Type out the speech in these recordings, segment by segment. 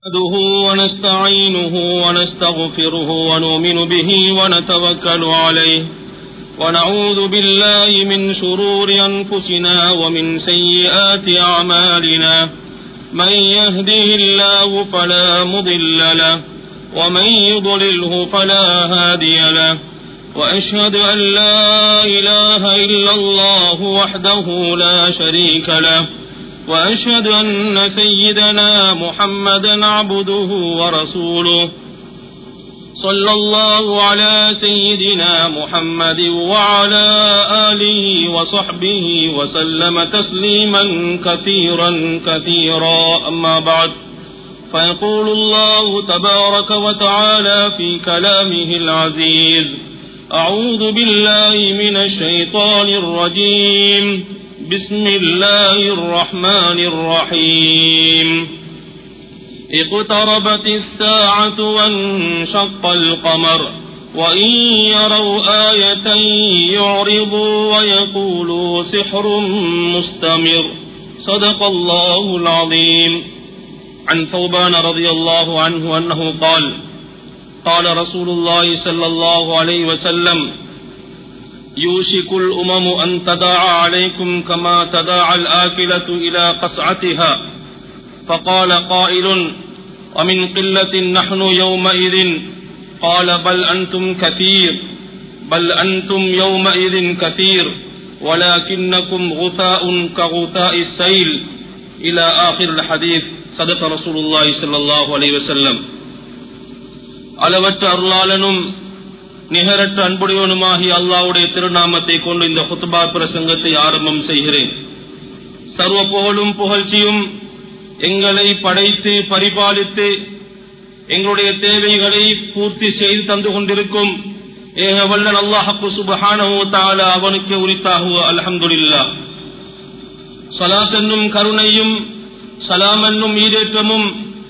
نحمده ونستعينه ونستغفره ونؤمن به ونتوكل عليه ونعوذ بالله من شرور أنفسنا ومن سيئات أعمالنا من يهده الله فلا مضل له ومن يضلله فلا هادي له وأشهد أن لا إله إلا الله وحده لا شريك له وأشهد أن سيدنا محمدا عبده ورسوله صلى الله على سيدنا محمد وعلى آله وصحبه وسلم تسليما كثيرا كثيرا أما بعد فيقول الله تبارك وتعالى في كلامه العزيز أعوذ بالله من الشيطان الرجيم بسم الله الرحمن الرحيم اقتربت الساعة وانشق القمر وإن يروا آية يعرضوا ويقولوا سحر مستمر صدق الله العظيم عن ثوبان رضي الله عنه أنه قال قال رسول الله صلى الله عليه وسلم يوشك الأمم أن تداعى عليكم كما تداعى الآكلة إلى قصعتها فقال قائل ومن قلة نحن يومئذ قال بل أنتم كثير بل أنتم يومئذ كثير ولكنكم غثاء كغثاء السيل إلى آخر الحديث صدق رسول الله صلى الله عليه وسلم அளவற்ற அருளாளனும் நிகரற்ற அன்புடையவனுமாகி அல்லாவுடைய திருநாமத்தை கொண்டு இந்த குத்துபா பிரசங்கத்தை ஆரம்பம் செய்கிறேன் சர்வ புகழும் புகழ்ச்சியும் எங்களை படைத்து பரிபாலித்து எங்களுடைய தேவைகளை பூர்த்தி செய்து தந்து கொண்டிருக்கும் ஏக வல்லன் அல்லாஹப்பு சுபஹானஹு தால அவனுக்கு உரித்தாகுவ அல்ஹம்துலில்லா சலாத் என்னும் கருணையும் சலாம் என்னும் ஈடேற்றமும்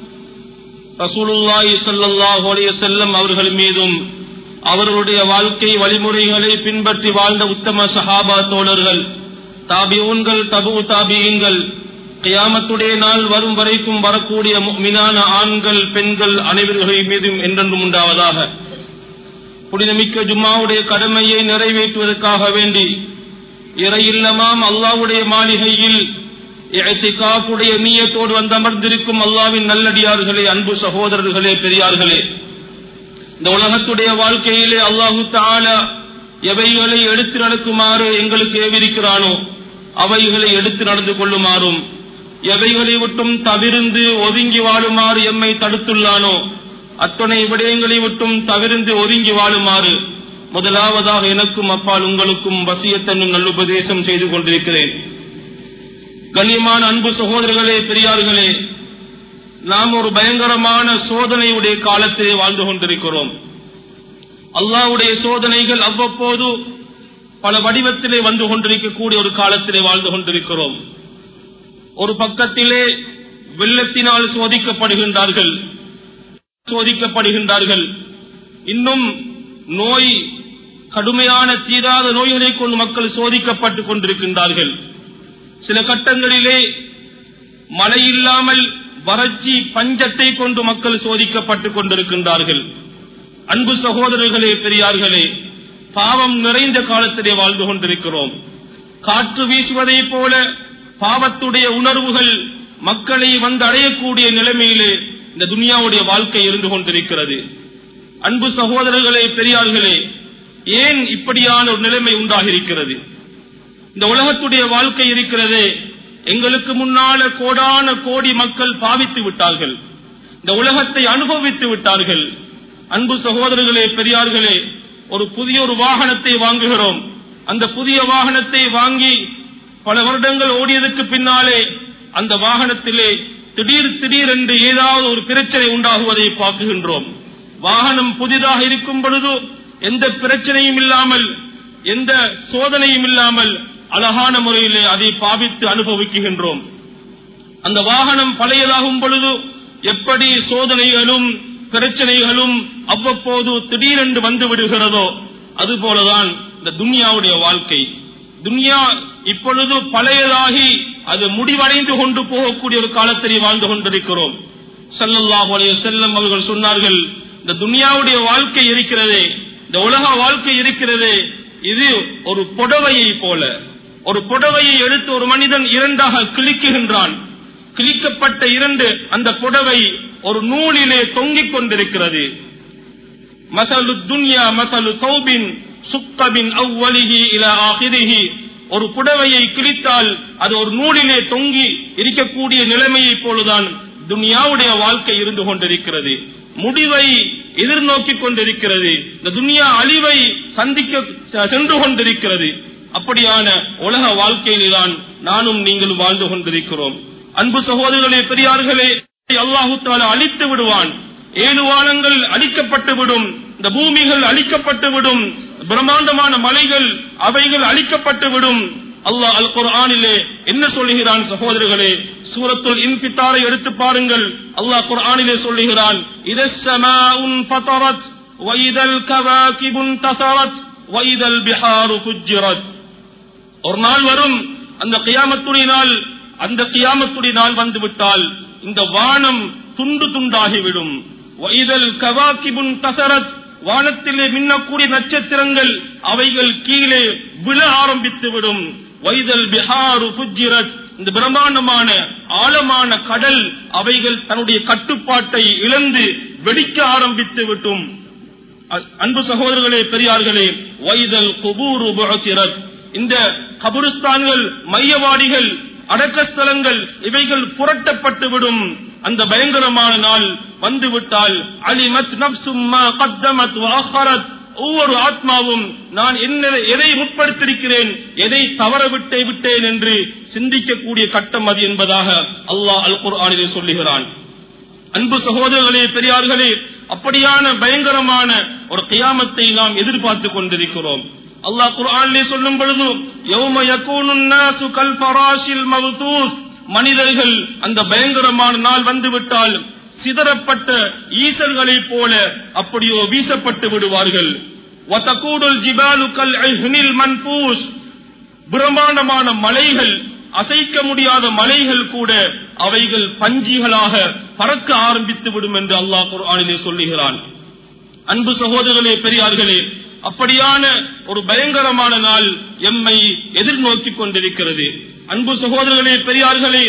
ரசூலுல்லாஹி ஸல்லல்லாஹு அலைஹி வஸல்லம் அவர்கள் மீதும் அவர்களுடைய வாழ்க்கை வழிமுறைகளை பின்பற்றி வாழ்ந்த உத்தம சஹாபா தோழர்கள் தாபியூன்கள் தபு தாபியங்கள் கியாமத்துடைய நாள் வரும் வரைக்கும் வரக்கூடிய மினான ஆண்கள் பெண்கள் அனைவர்களின் மீதும் என்றென்றும் உண்டாவதாக புனிதமிக்க ஜும்மாவுடைய கடமையை நிறைவேற்றுவதற்காக வேண்டி இறையில்லமாம் அல்லாவுடைய மாளிகையில் காப்புடைய நீயத்தோடு வந்து அமர்ந்திருக்கும் அல்லாவின் நல்லடியார்களே அன்பு சகோதரர்களே பெரியார்களே இந்த உலகத்துடைய வாழ்க்கையிலே அல்லாஹு தாலா எவைகளை எடுத்து நடக்குமாறு எங்களுக்கு ஏவிருக்கிறானோ அவைகளை எடுத்து நடந்து கொள்ளுமாறும் எவைகளை விட்டும் தவிர்ந்து ஒதுங்கி வாழுமாறு எம்மை தடுத்துள்ளானோ அத்தனை விடயங்களை விட்டும் தவிர்ந்து ஒதுங்கி வாழுமாறு முதலாவதாக எனக்கும் அப்பால் உங்களுக்கும் வசியத்தன்னும் நல்லுபதேசம் செய்து கொண்டிருக்கிறேன் கண்ணியமான அன்பு சகோதரர்களே பெரியார்களே நாம் ஒரு பயங்கரமான சோதனையுடைய காலத்திலே வாழ்ந்து கொண்டிருக்கிறோம் அல்லாவுடைய சோதனைகள் அவ்வப்போது பல வடிவத்திலே வந்து கொண்டிருக்கக்கூடிய ஒரு காலத்திலே வாழ்ந்து கொண்டிருக்கிறோம் ஒரு பக்கத்திலே வெள்ளத்தினால் சோதிக்கப்படுகின்றார்கள் சோதிக்கப்படுகின்றார்கள் இன்னும் நோய் கடுமையான தீராத நோய்களை கொண்டு மக்கள் சோதிக்கப்பட்டுக் கொண்டிருக்கின்றார்கள் சில கட்டங்களிலே மழை இல்லாமல் வறட்சி பஞ்சத்தை கொண்டு மக்கள் சோதிக்கப்பட்டுக் கொண்டிருக்கின்றார்கள் அன்பு சகோதரர்களே பெரியார்களே பாவம் நிறைந்த காலத்திலே வாழ்ந்து கொண்டிருக்கிறோம் காற்று வீசுவதை போல பாவத்துடைய உணர்வுகள் மக்களை வந்து அடையக்கூடிய நிலைமையிலே இந்த துனியாவுடைய வாழ்க்கை இருந்து கொண்டிருக்கிறது அன்பு சகோதரர்களே பெரியார்களே ஏன் இப்படியான ஒரு நிலைமை உண்டாகிருக்கிறது இந்த உலகத்துடைய வாழ்க்கை இருக்கிறது எங்களுக்கு முன்னால கோடான கோடி மக்கள் பாவித்து விட்டார்கள் இந்த உலகத்தை அனுபவித்து விட்டார்கள் அன்பு சகோதரர்களே பெரியார்களே ஒரு புதிய ஒரு வாகனத்தை வாங்குகிறோம் அந்த புதிய வாகனத்தை வாங்கி பல வருடங்கள் ஓடியதற்கு பின்னாலே அந்த வாகனத்திலே திடீர் திடீர் என்று ஏதாவது ஒரு பிரச்சனை உண்டாகுவதை பார்க்குகின்றோம் வாகனம் புதிதாக இருக்கும் பொழுது எந்த பிரச்சனையும் இல்லாமல் எந்த சோதனையும் இல்லாமல் அழகான முறையிலே அதை பாவித்து அனுபவிக்குகின்றோம் அந்த வாகனம் பழையதாகும் பொழுது எப்படி சோதனைகளும் பிரச்சனைகளும் அவ்வப்போது திடீரென்று வந்து விடுகிறதோ அதுபோலதான் இந்த துன்யாவுடைய வாழ்க்கை துன்யா இப்பொழுது பழையதாகி அது முடிவடைந்து கொண்டு போகக்கூடிய ஒரு காலத்திலே வாழ்ந்து கொண்டிருக்கிறோம் ஸல்லல்லாஹு அலைஹி வஸல்லம் அவர்கள் சொன்னார்கள் இந்த துனியாவுடைய வாழ்க்கை இருக்கிறதே இந்த உலக வாழ்க்கை இருக்கிறதே இது ஒரு புடவையை போல ஒரு புடவையை எடுத்து ஒரு மனிதன் இரண்டாக கிழிக்குகின்றான் கிழிக்கப்பட்ட இரண்டு அந்த புடவை ஒரு நூலிலே தொங்கிக் கொண்டிருக்கிறது மசலு துன்யா மசலு சௌபின் சுக்கபின் அவ்வலிஹி இல ஆகிரிஹி ஒரு புடவையை கிழித்தால் அது ஒரு நூலிலே தொங்கி இருக்கக்கூடிய நிலைமையைப் போலதான் துனியாவுடைய வாழ்க்கை இருந்து கொண்டிருக்கிறது முடிவை எதிர்நோக்கிக் கொண்டிருக்கிறது இந்த துனியா அழிவை சந்திக்க சென்று கொண்டிருக்கிறது அப்படியான உலக வாழ்க்கையில்தான் நானும் நீங்களும் வாழ்ந்து கொண்டிருக்கிறோம் அன்பு சகோதரர்களே பெரியார்களே அல்லாஹு தாலா அழித்து விடுவான் ஏழு வானங்கள் அழிக்கப்பட்டு விடும் இந்த பூமிகள் அழிக்கப்பட்டு விடும் பிரம்மாண்டமான மலைகள் அவைகள் அழிக்கப்பட்டு விடும் அல்லாஹ் அல் குர்ஆனிலே என்ன சொல்லுகிறான் சகோதரர்களே சூரத்துல் இன்பித்தாரை எடுத்து பாருங்கள் அல்லாஹ் குர்ஆனிலே சொல்லுகிறான் இதஸ்ஸமாஉன் ஃபதரத் வைதல் கவாகிபுன் தசரத் வைதல் பிஹாரு ஃபுஜ்ஜிரத் ஒரு நாள் வரும் அந்த கியாமத்துடைய நாள் அந்த கியாமத்துடைய நாள் வந்து விட்டால் இந்த வானம் துண்டு துண்டாகிவிடும் வைதல் கவாகிபுன் தசரத் வானத்திலே மின்னக்கூடிய நட்சத்திரங்கள் அவைகள் கீழே விழ ஆரம்பித்து விடும் வைதல் பிஹாரு புஜிரத் இந்த பிரம்மாண்டமான ஆழமான கடல் அவைகள் தன்னுடைய கட்டுப்பாட்டை இழந்து வெடிக்க ஆரம்பித்து விட்டும் அ- அன்பு சகோதரர்களே பெரியார்களே வைதல் குபூரு புஅசிரத் இந்த கபுருஸ்தான்கள் மையவாடிகள் அடக்கஸ்தலங்கள் இவைகள் புரட்டப்பட்டு விடும் அந்த பயங்கரமான நாள் வந்துவிட்டால் அலிமத் நப்சும் மா கத்தமத் வாஹரத் ஒவ்வொரு ஆத்மாவும் நான் என்ன எதை முற்படுத்திருக்கிறேன் எதை தவற விட்டே விட்டேன் என்று சிந்திக்கக்கூடிய கட்டம் அது என்பதாக அல்லாஹ் அல் குர்ஆனிலே சொல்லுகிறான் அன்பு சகோதரர்களே பெரியார்களே அப்படியான பயங்கரமான ஒரு கியாமத்தை நாம் எதிர்பார்த்துக் கொண்டிருக்கிறோம் அல்லாஹ் குர்ஆனிலே சொல்லும் பொழுது யௌம யகூனுன் நாசு கல் ஃபராஷில் மவ்தூஸ் மனிதர்கள் அந்த பயங்கரமான நாள் வந்துவிட்டால் சிதறப்பட்ட ஈசல்களைப் போல அப்படியோ வீசப்பட்டு விடுவார்கள் வதகூடுல் ஜிபாலு கல் ஐஹ்னில் மன்பூஸ் பிரம்மாண்டமான மலைகள் அசைக்க முடியாத மலைகள் கூட அவைகள் பஞ்சிகளாக பறக்க ஆரம்பித்து விடும் என்று அல்லாஹ் குர்ஆனிலே சொல்லுகிறான் அன்பு சகோதரர்களே பெரியார்களே அப்படியான ஒரு பயங்கரமான நாள் எம்மை எதிர்நோக்கிக் கொண்டிருக்கிறது அன்பு சகோதரர்களே பெரியார்களே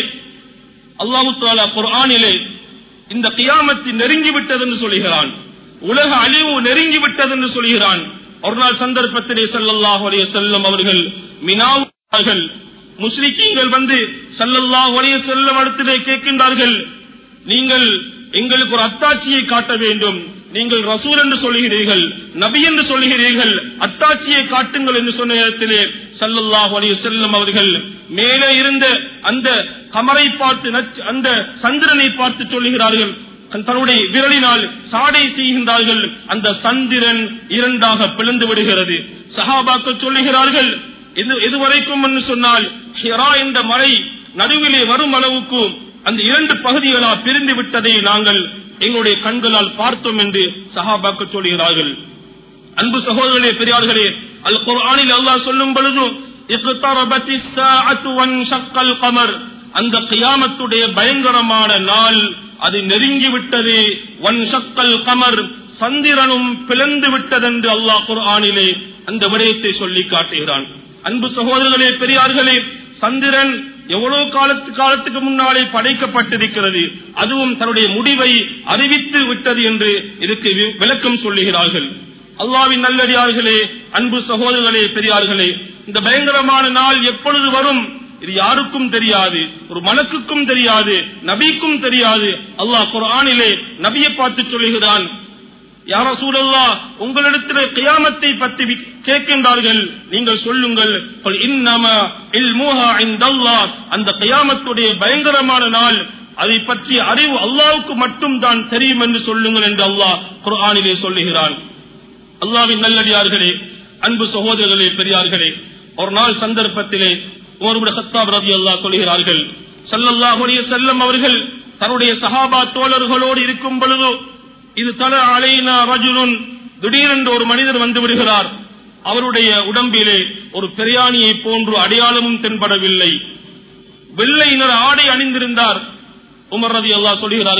அல்லாஹு தாலா குர்ஆனிலே இந்த கியாமத்து நெருங்கிவிட்டது என்று சொல்கிறான் உலக அழிவு நெருங்கிவிட்டது என்று சொல்கிறான் ஒரு நாள் சந்தர்ப்பத்திலே ஸல்லல்லாஹு அலைஹி வஸல்லம் அவர்கள் மினாவுகள் முஸ்லிக்கீங்கள் வந்து ஸல்லல்லாஹு அலைஹி வஸல்லம் இடத்திலே கேட்கின்றார்கள் நீங்கள் எங்களுக்கு ஒரு அத்தாட்சியை காட்ட வேண்டும் நீங்கள் ரசூல் என்று சொல்லுகிறீர்கள் நபி என்று சொல்லுகிறீர்கள் அத்தாட்சியை காட்டுங்கள் என்று சொன்ன நேரத்திலே ஸல்லல்லாஹு அலைஹி வஸல்லம் அவர்கள் மேலே இருந்த அந்த கமரை பார்த்து நச்- அந்த சந்திரனை பார்த்து சொல்லுகிறார்கள் தன்னுடைய விரலினால் சாடை செய்கின்றார்கள் அந்த சந்திரன் இரண்டாக பிளந்து விடுகிறது சஹாபாக்கள் சொல்லுகிறார்கள் இது இதுவரைக்கும் என்று சொன்னால் ஹிரா என்ற மலை நடுவிலே வரும் அளவுக்கு அந்த இரண்டு பகுதிகளா பிரிந்து விட்டதை நாங்கள் எங்களுடைய கண்களால் பார்த்தோம் என்று சஹாபாக்கள் சொல்கிறார்கள் அன்பு சகோதரர்களே பெரியார்களே அல் குர்ஆனில் அல்லாஹ் சொல்லும் பொழுது இக்தரபத்திஸ் ஸாஅத்து வன்ஷக்கல் கமர் அந்த கியாமத்துடைய பயங்கரமான நாள் அது நெருங்கி விட்டது வன்ஷக்கல் கமர் சந்திரனும் பிளந்து விட்டதென்று அல்லாஹ் குர்ஆனிலே அந்த விடயத்தை சொல்லி காட்டுகிறான் அன்பு சகோதரர்களே பெரியார்களே சந்திரன் எவ்வளவு காலத்து காலத்துக்கு முன்னாலே படைக்கப்பட்டிருக்கிறது அதுவும் தன்னுடைய முடிவை அறிவித்து விட்டது என்று இதுக்கு வி- விளக்கம் சொல்லுகிறார்கள் அல்லாவின் நல்லடியார்களே அன்பு சகோதரர்களே பெரியார்களே இந்த பயங்கரமான நாள் எப்பொழுது வரும் இது யாருக்கும் தெரியாது ஒரு மனசுக்கும் தெரியாது நபிக்கும் தெரியாது அல்லாஹ் குர்ஆனிலே நபியை பார்த்து சொல்லுகிறான் யார சூழல்லா உங்களிடத்திலே கியாமத்தை பற்றி வி- கேட்கின்றார்கள் நீங்கள் சொல்லுங்கள் "குல் இன்னமா இல்முஹா இந்தல்லாஹ்." அந்த கியாமத்துடைய பயங்கரமான நாள் அதை பற்றி அறிவு அல்லாவுக்கு மட்டும் தான் தெரியும் என்று சொல்லுங்கள் என்று அல்லாஹ் குர்ஆனிலே சொல்லுகிறான் அல்லாவின் நல்லடியார்களே அன்பு சகோதரர்களே பெரியார்களே ஒரு நாள் சந்தர்ப்பத்திலே ஒருவிட சத்தாப் ரவி அல்லாஹ் சொல்கிறார்கள் ஸல்லல்லாஹு அலைஹி வஸல்லம் அவர்கள் தன்னுடைய சஹாபா தோழர்களோடு இருக்கும் பொழுது இது தல அலைனா ரஜுலுன் திடீரென்று ஒரு மனிதர் வந்து விடுகிறார் அவருடைய உடம்பிலே ஒரு பிரயாணியை போன்று அடையாளமும் தென்படவில்லை வெள்ளை நிற ஆடை அணிந்திருந்தார் உமர் ரதி அல்லாஹ் சொல்கிறார்கள்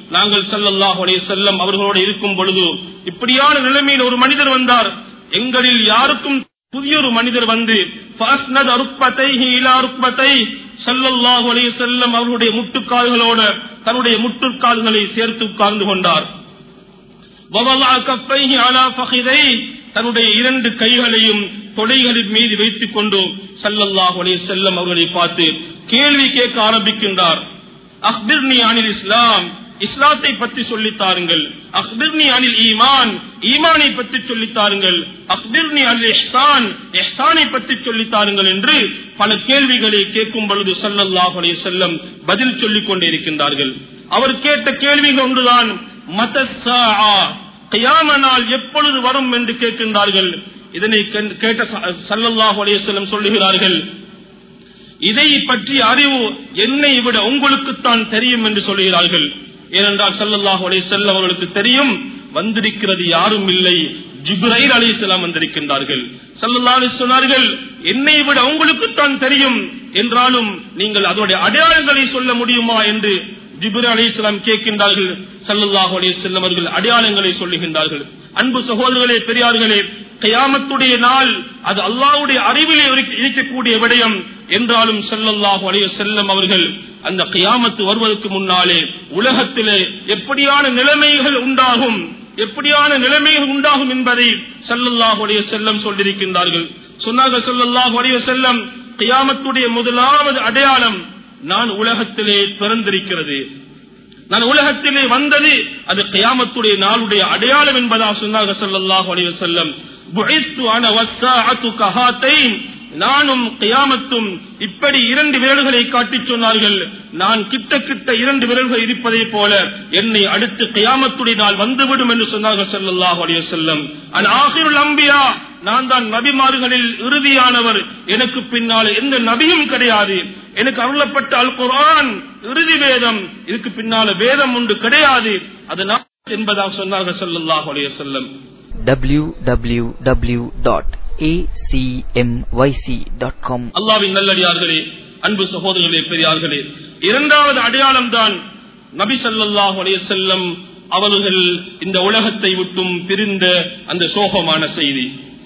நாங்கள் ஸல்லல்லாஹு அலைஹி வஸல்லம் அவர்களோடு இருக்கும் பொழுது இப்படியான நிலைமையில் ஒரு மனிதர் வந்தார் எங்களில் யாருக்கும் புதிய ஒரு மனிதர் வந்து ஃபஅஸ்னத ருக்பதைஹி இலா ருக்பதை ஸல்லல்லாஹு அலைஹி வஸல்லம் அவர்களுடைய முட்டுக்கால்களோட தன்னுடைய முட்டுக்கால்களை சேர்த்து உட்கார்ந்து கொண்டார் வவலா கஃபைஹி அலா ஃபഖிதை தன்னுடைய இரண்டு கைகளையும் தொடைகளின் மீது வைத்துக் கொண்டு ஸல்லல்லாஹு அலைஹி வஸல்லம் அவர்களை பார்த்து கேள்வி கேட்க ஆரம்பிக்கின்றார் அக்பிர்னி அனில் இஸ்லாம் இஸ்லாத்தை பற்றி சொல்லித் தாருங்கள் அக்பிர்னி அனில் ஈமான் ஈமானை பற்றி சொல்லித் தாருங்கள் அக்பிர்னி அனில் இஹ்சான் இஹ்சானை பற்றி சொல்லித் தாருங்கள் என்று பல கேள்விகளை கேட்கும் பொழுது ஸல்லல்லாஹு அலைஹி வஸல்லம் பதில் சொல்லிக் கொண்டே இருக்கின்றார்கள் அவர் கேட்ட கேள்விகள் ஒன்றுதான் மதஸ்ஸா கியாம நாள் எப்பொழுது வரும் என்று கேட்கின்றார்கள் இதனை கண்- கேட்ட ச- ஸல்லல்லாஹு அலைஹி வஸல்லம் சொல்லுகிறார்கள் இதை பற்றி அறிவு என்னை விட உங்களுக்குத்தான் தெரியும் என்று சொல்கிறார்கள் ஏனென்றால் ஸல்லல்லாஹு அலைஹி வஸல்லம் அவர்களுக்கு தெரியும் வந்திருக்கிறது யாரும் இல்லை ஜிப்ரைல் அலைஹிஸ்ஸலாம் வந்திருக்கின்றார்கள் ஸல்லல்லாஹு அலைஹி சொன்னார்கள் என்னை விட உங்களுக்குத்தான் தெரியும் என்றாலும் நீங்கள் அதனுடைய அடையாளங்களை சொல்ல முடியுமா என்று ஜிப்ரீல் அலைஹிஸ்ஸலாம் கேட்கின்றார்கள் ஸல்லல்லாஹு அலைஹி வஸல்லம் அவர்கள் அடையாளங்களை சொல்லுகின்றார்கள் அன்பு சகோதரர்களே பெரியார்களே கயாமத்துடைய நாள் அது அல்லாஹ்வுடைய அறிவிலே இருக்க- இருக்கக்கூடிய விடயம் என்றாலும் ஸல்லல்லாஹு அலைஹி வஸல்லம் அவர்கள் அந்த கியாமத்து வருவதற்கு முன்னாலே உலகத்திலே எப்படியான நிலைமைகள் உண்டாகும் எப்படியான நிலைமைகள் உண்டாகும் என்பதை ஸல்லல்லாஹு அலைஹி வஸல்லம் சொல்லியிருக்கின்றார்கள் சொன்னார்கள் ஸல்லல்லாஹு அலைஹி வஸல்லம் கியாமத்துடைய முதலாவது அடையாளம் நான் உலகத்திலே பிறந்திருக்கிறது நான் உலகத்திலே வந்தது அது கியாமத்துடைய நாளுடைய அடையாளம் என்பதா சொன்னார்கள் ஸல்லல்லாஹு அலைஹி வஸல்லம் புஇஸ்து அன வஸ்ஸாஅத்து கஹாத்தைன் நானும் கியாமத்தும் இப்படி இரண்டு விரல்களை காட்டிச் சொன்னார்கள் நான் கிட்ட கிட்ட இரண்டு விரல்கள் இருப்பதை போல என்னை அடுத்து கியாமத்துடைய நாள் வந்துவிடும் என்று சொன்னார்கள் ஸல்லல்லாஹு அலைஹி வஸல்லம் அன் ஆகிருல் அம்பியா நான் தான் நபிமார்களில் இறுதியானவர் எனக்கு பின்னால் எந்த நபியும் கிடையாது எனக்கு அருளப்பட்ட அல் குர்ஆன் இறுதி வேதம் இதுக்கு பின்னால வேதம் உண்டு கிடையாது அது நான் என்பதாக சொன்னார்கள் ஸல்லல்லாஹு அலைஹி வஸல்லம் www.acmyc.com அல்லாவின் நல்லடியார்களே அன்பு சகோதரர்களே பெரியார்களே இரண்டாவது அடையாளம் தான் நபி ஸல்லல்லாஹு அலைஹி வஸல்லம் அவர்கள் இந்த உலகத்தை விட்டும் பிரிந்த அந்த சோகமான செய்தி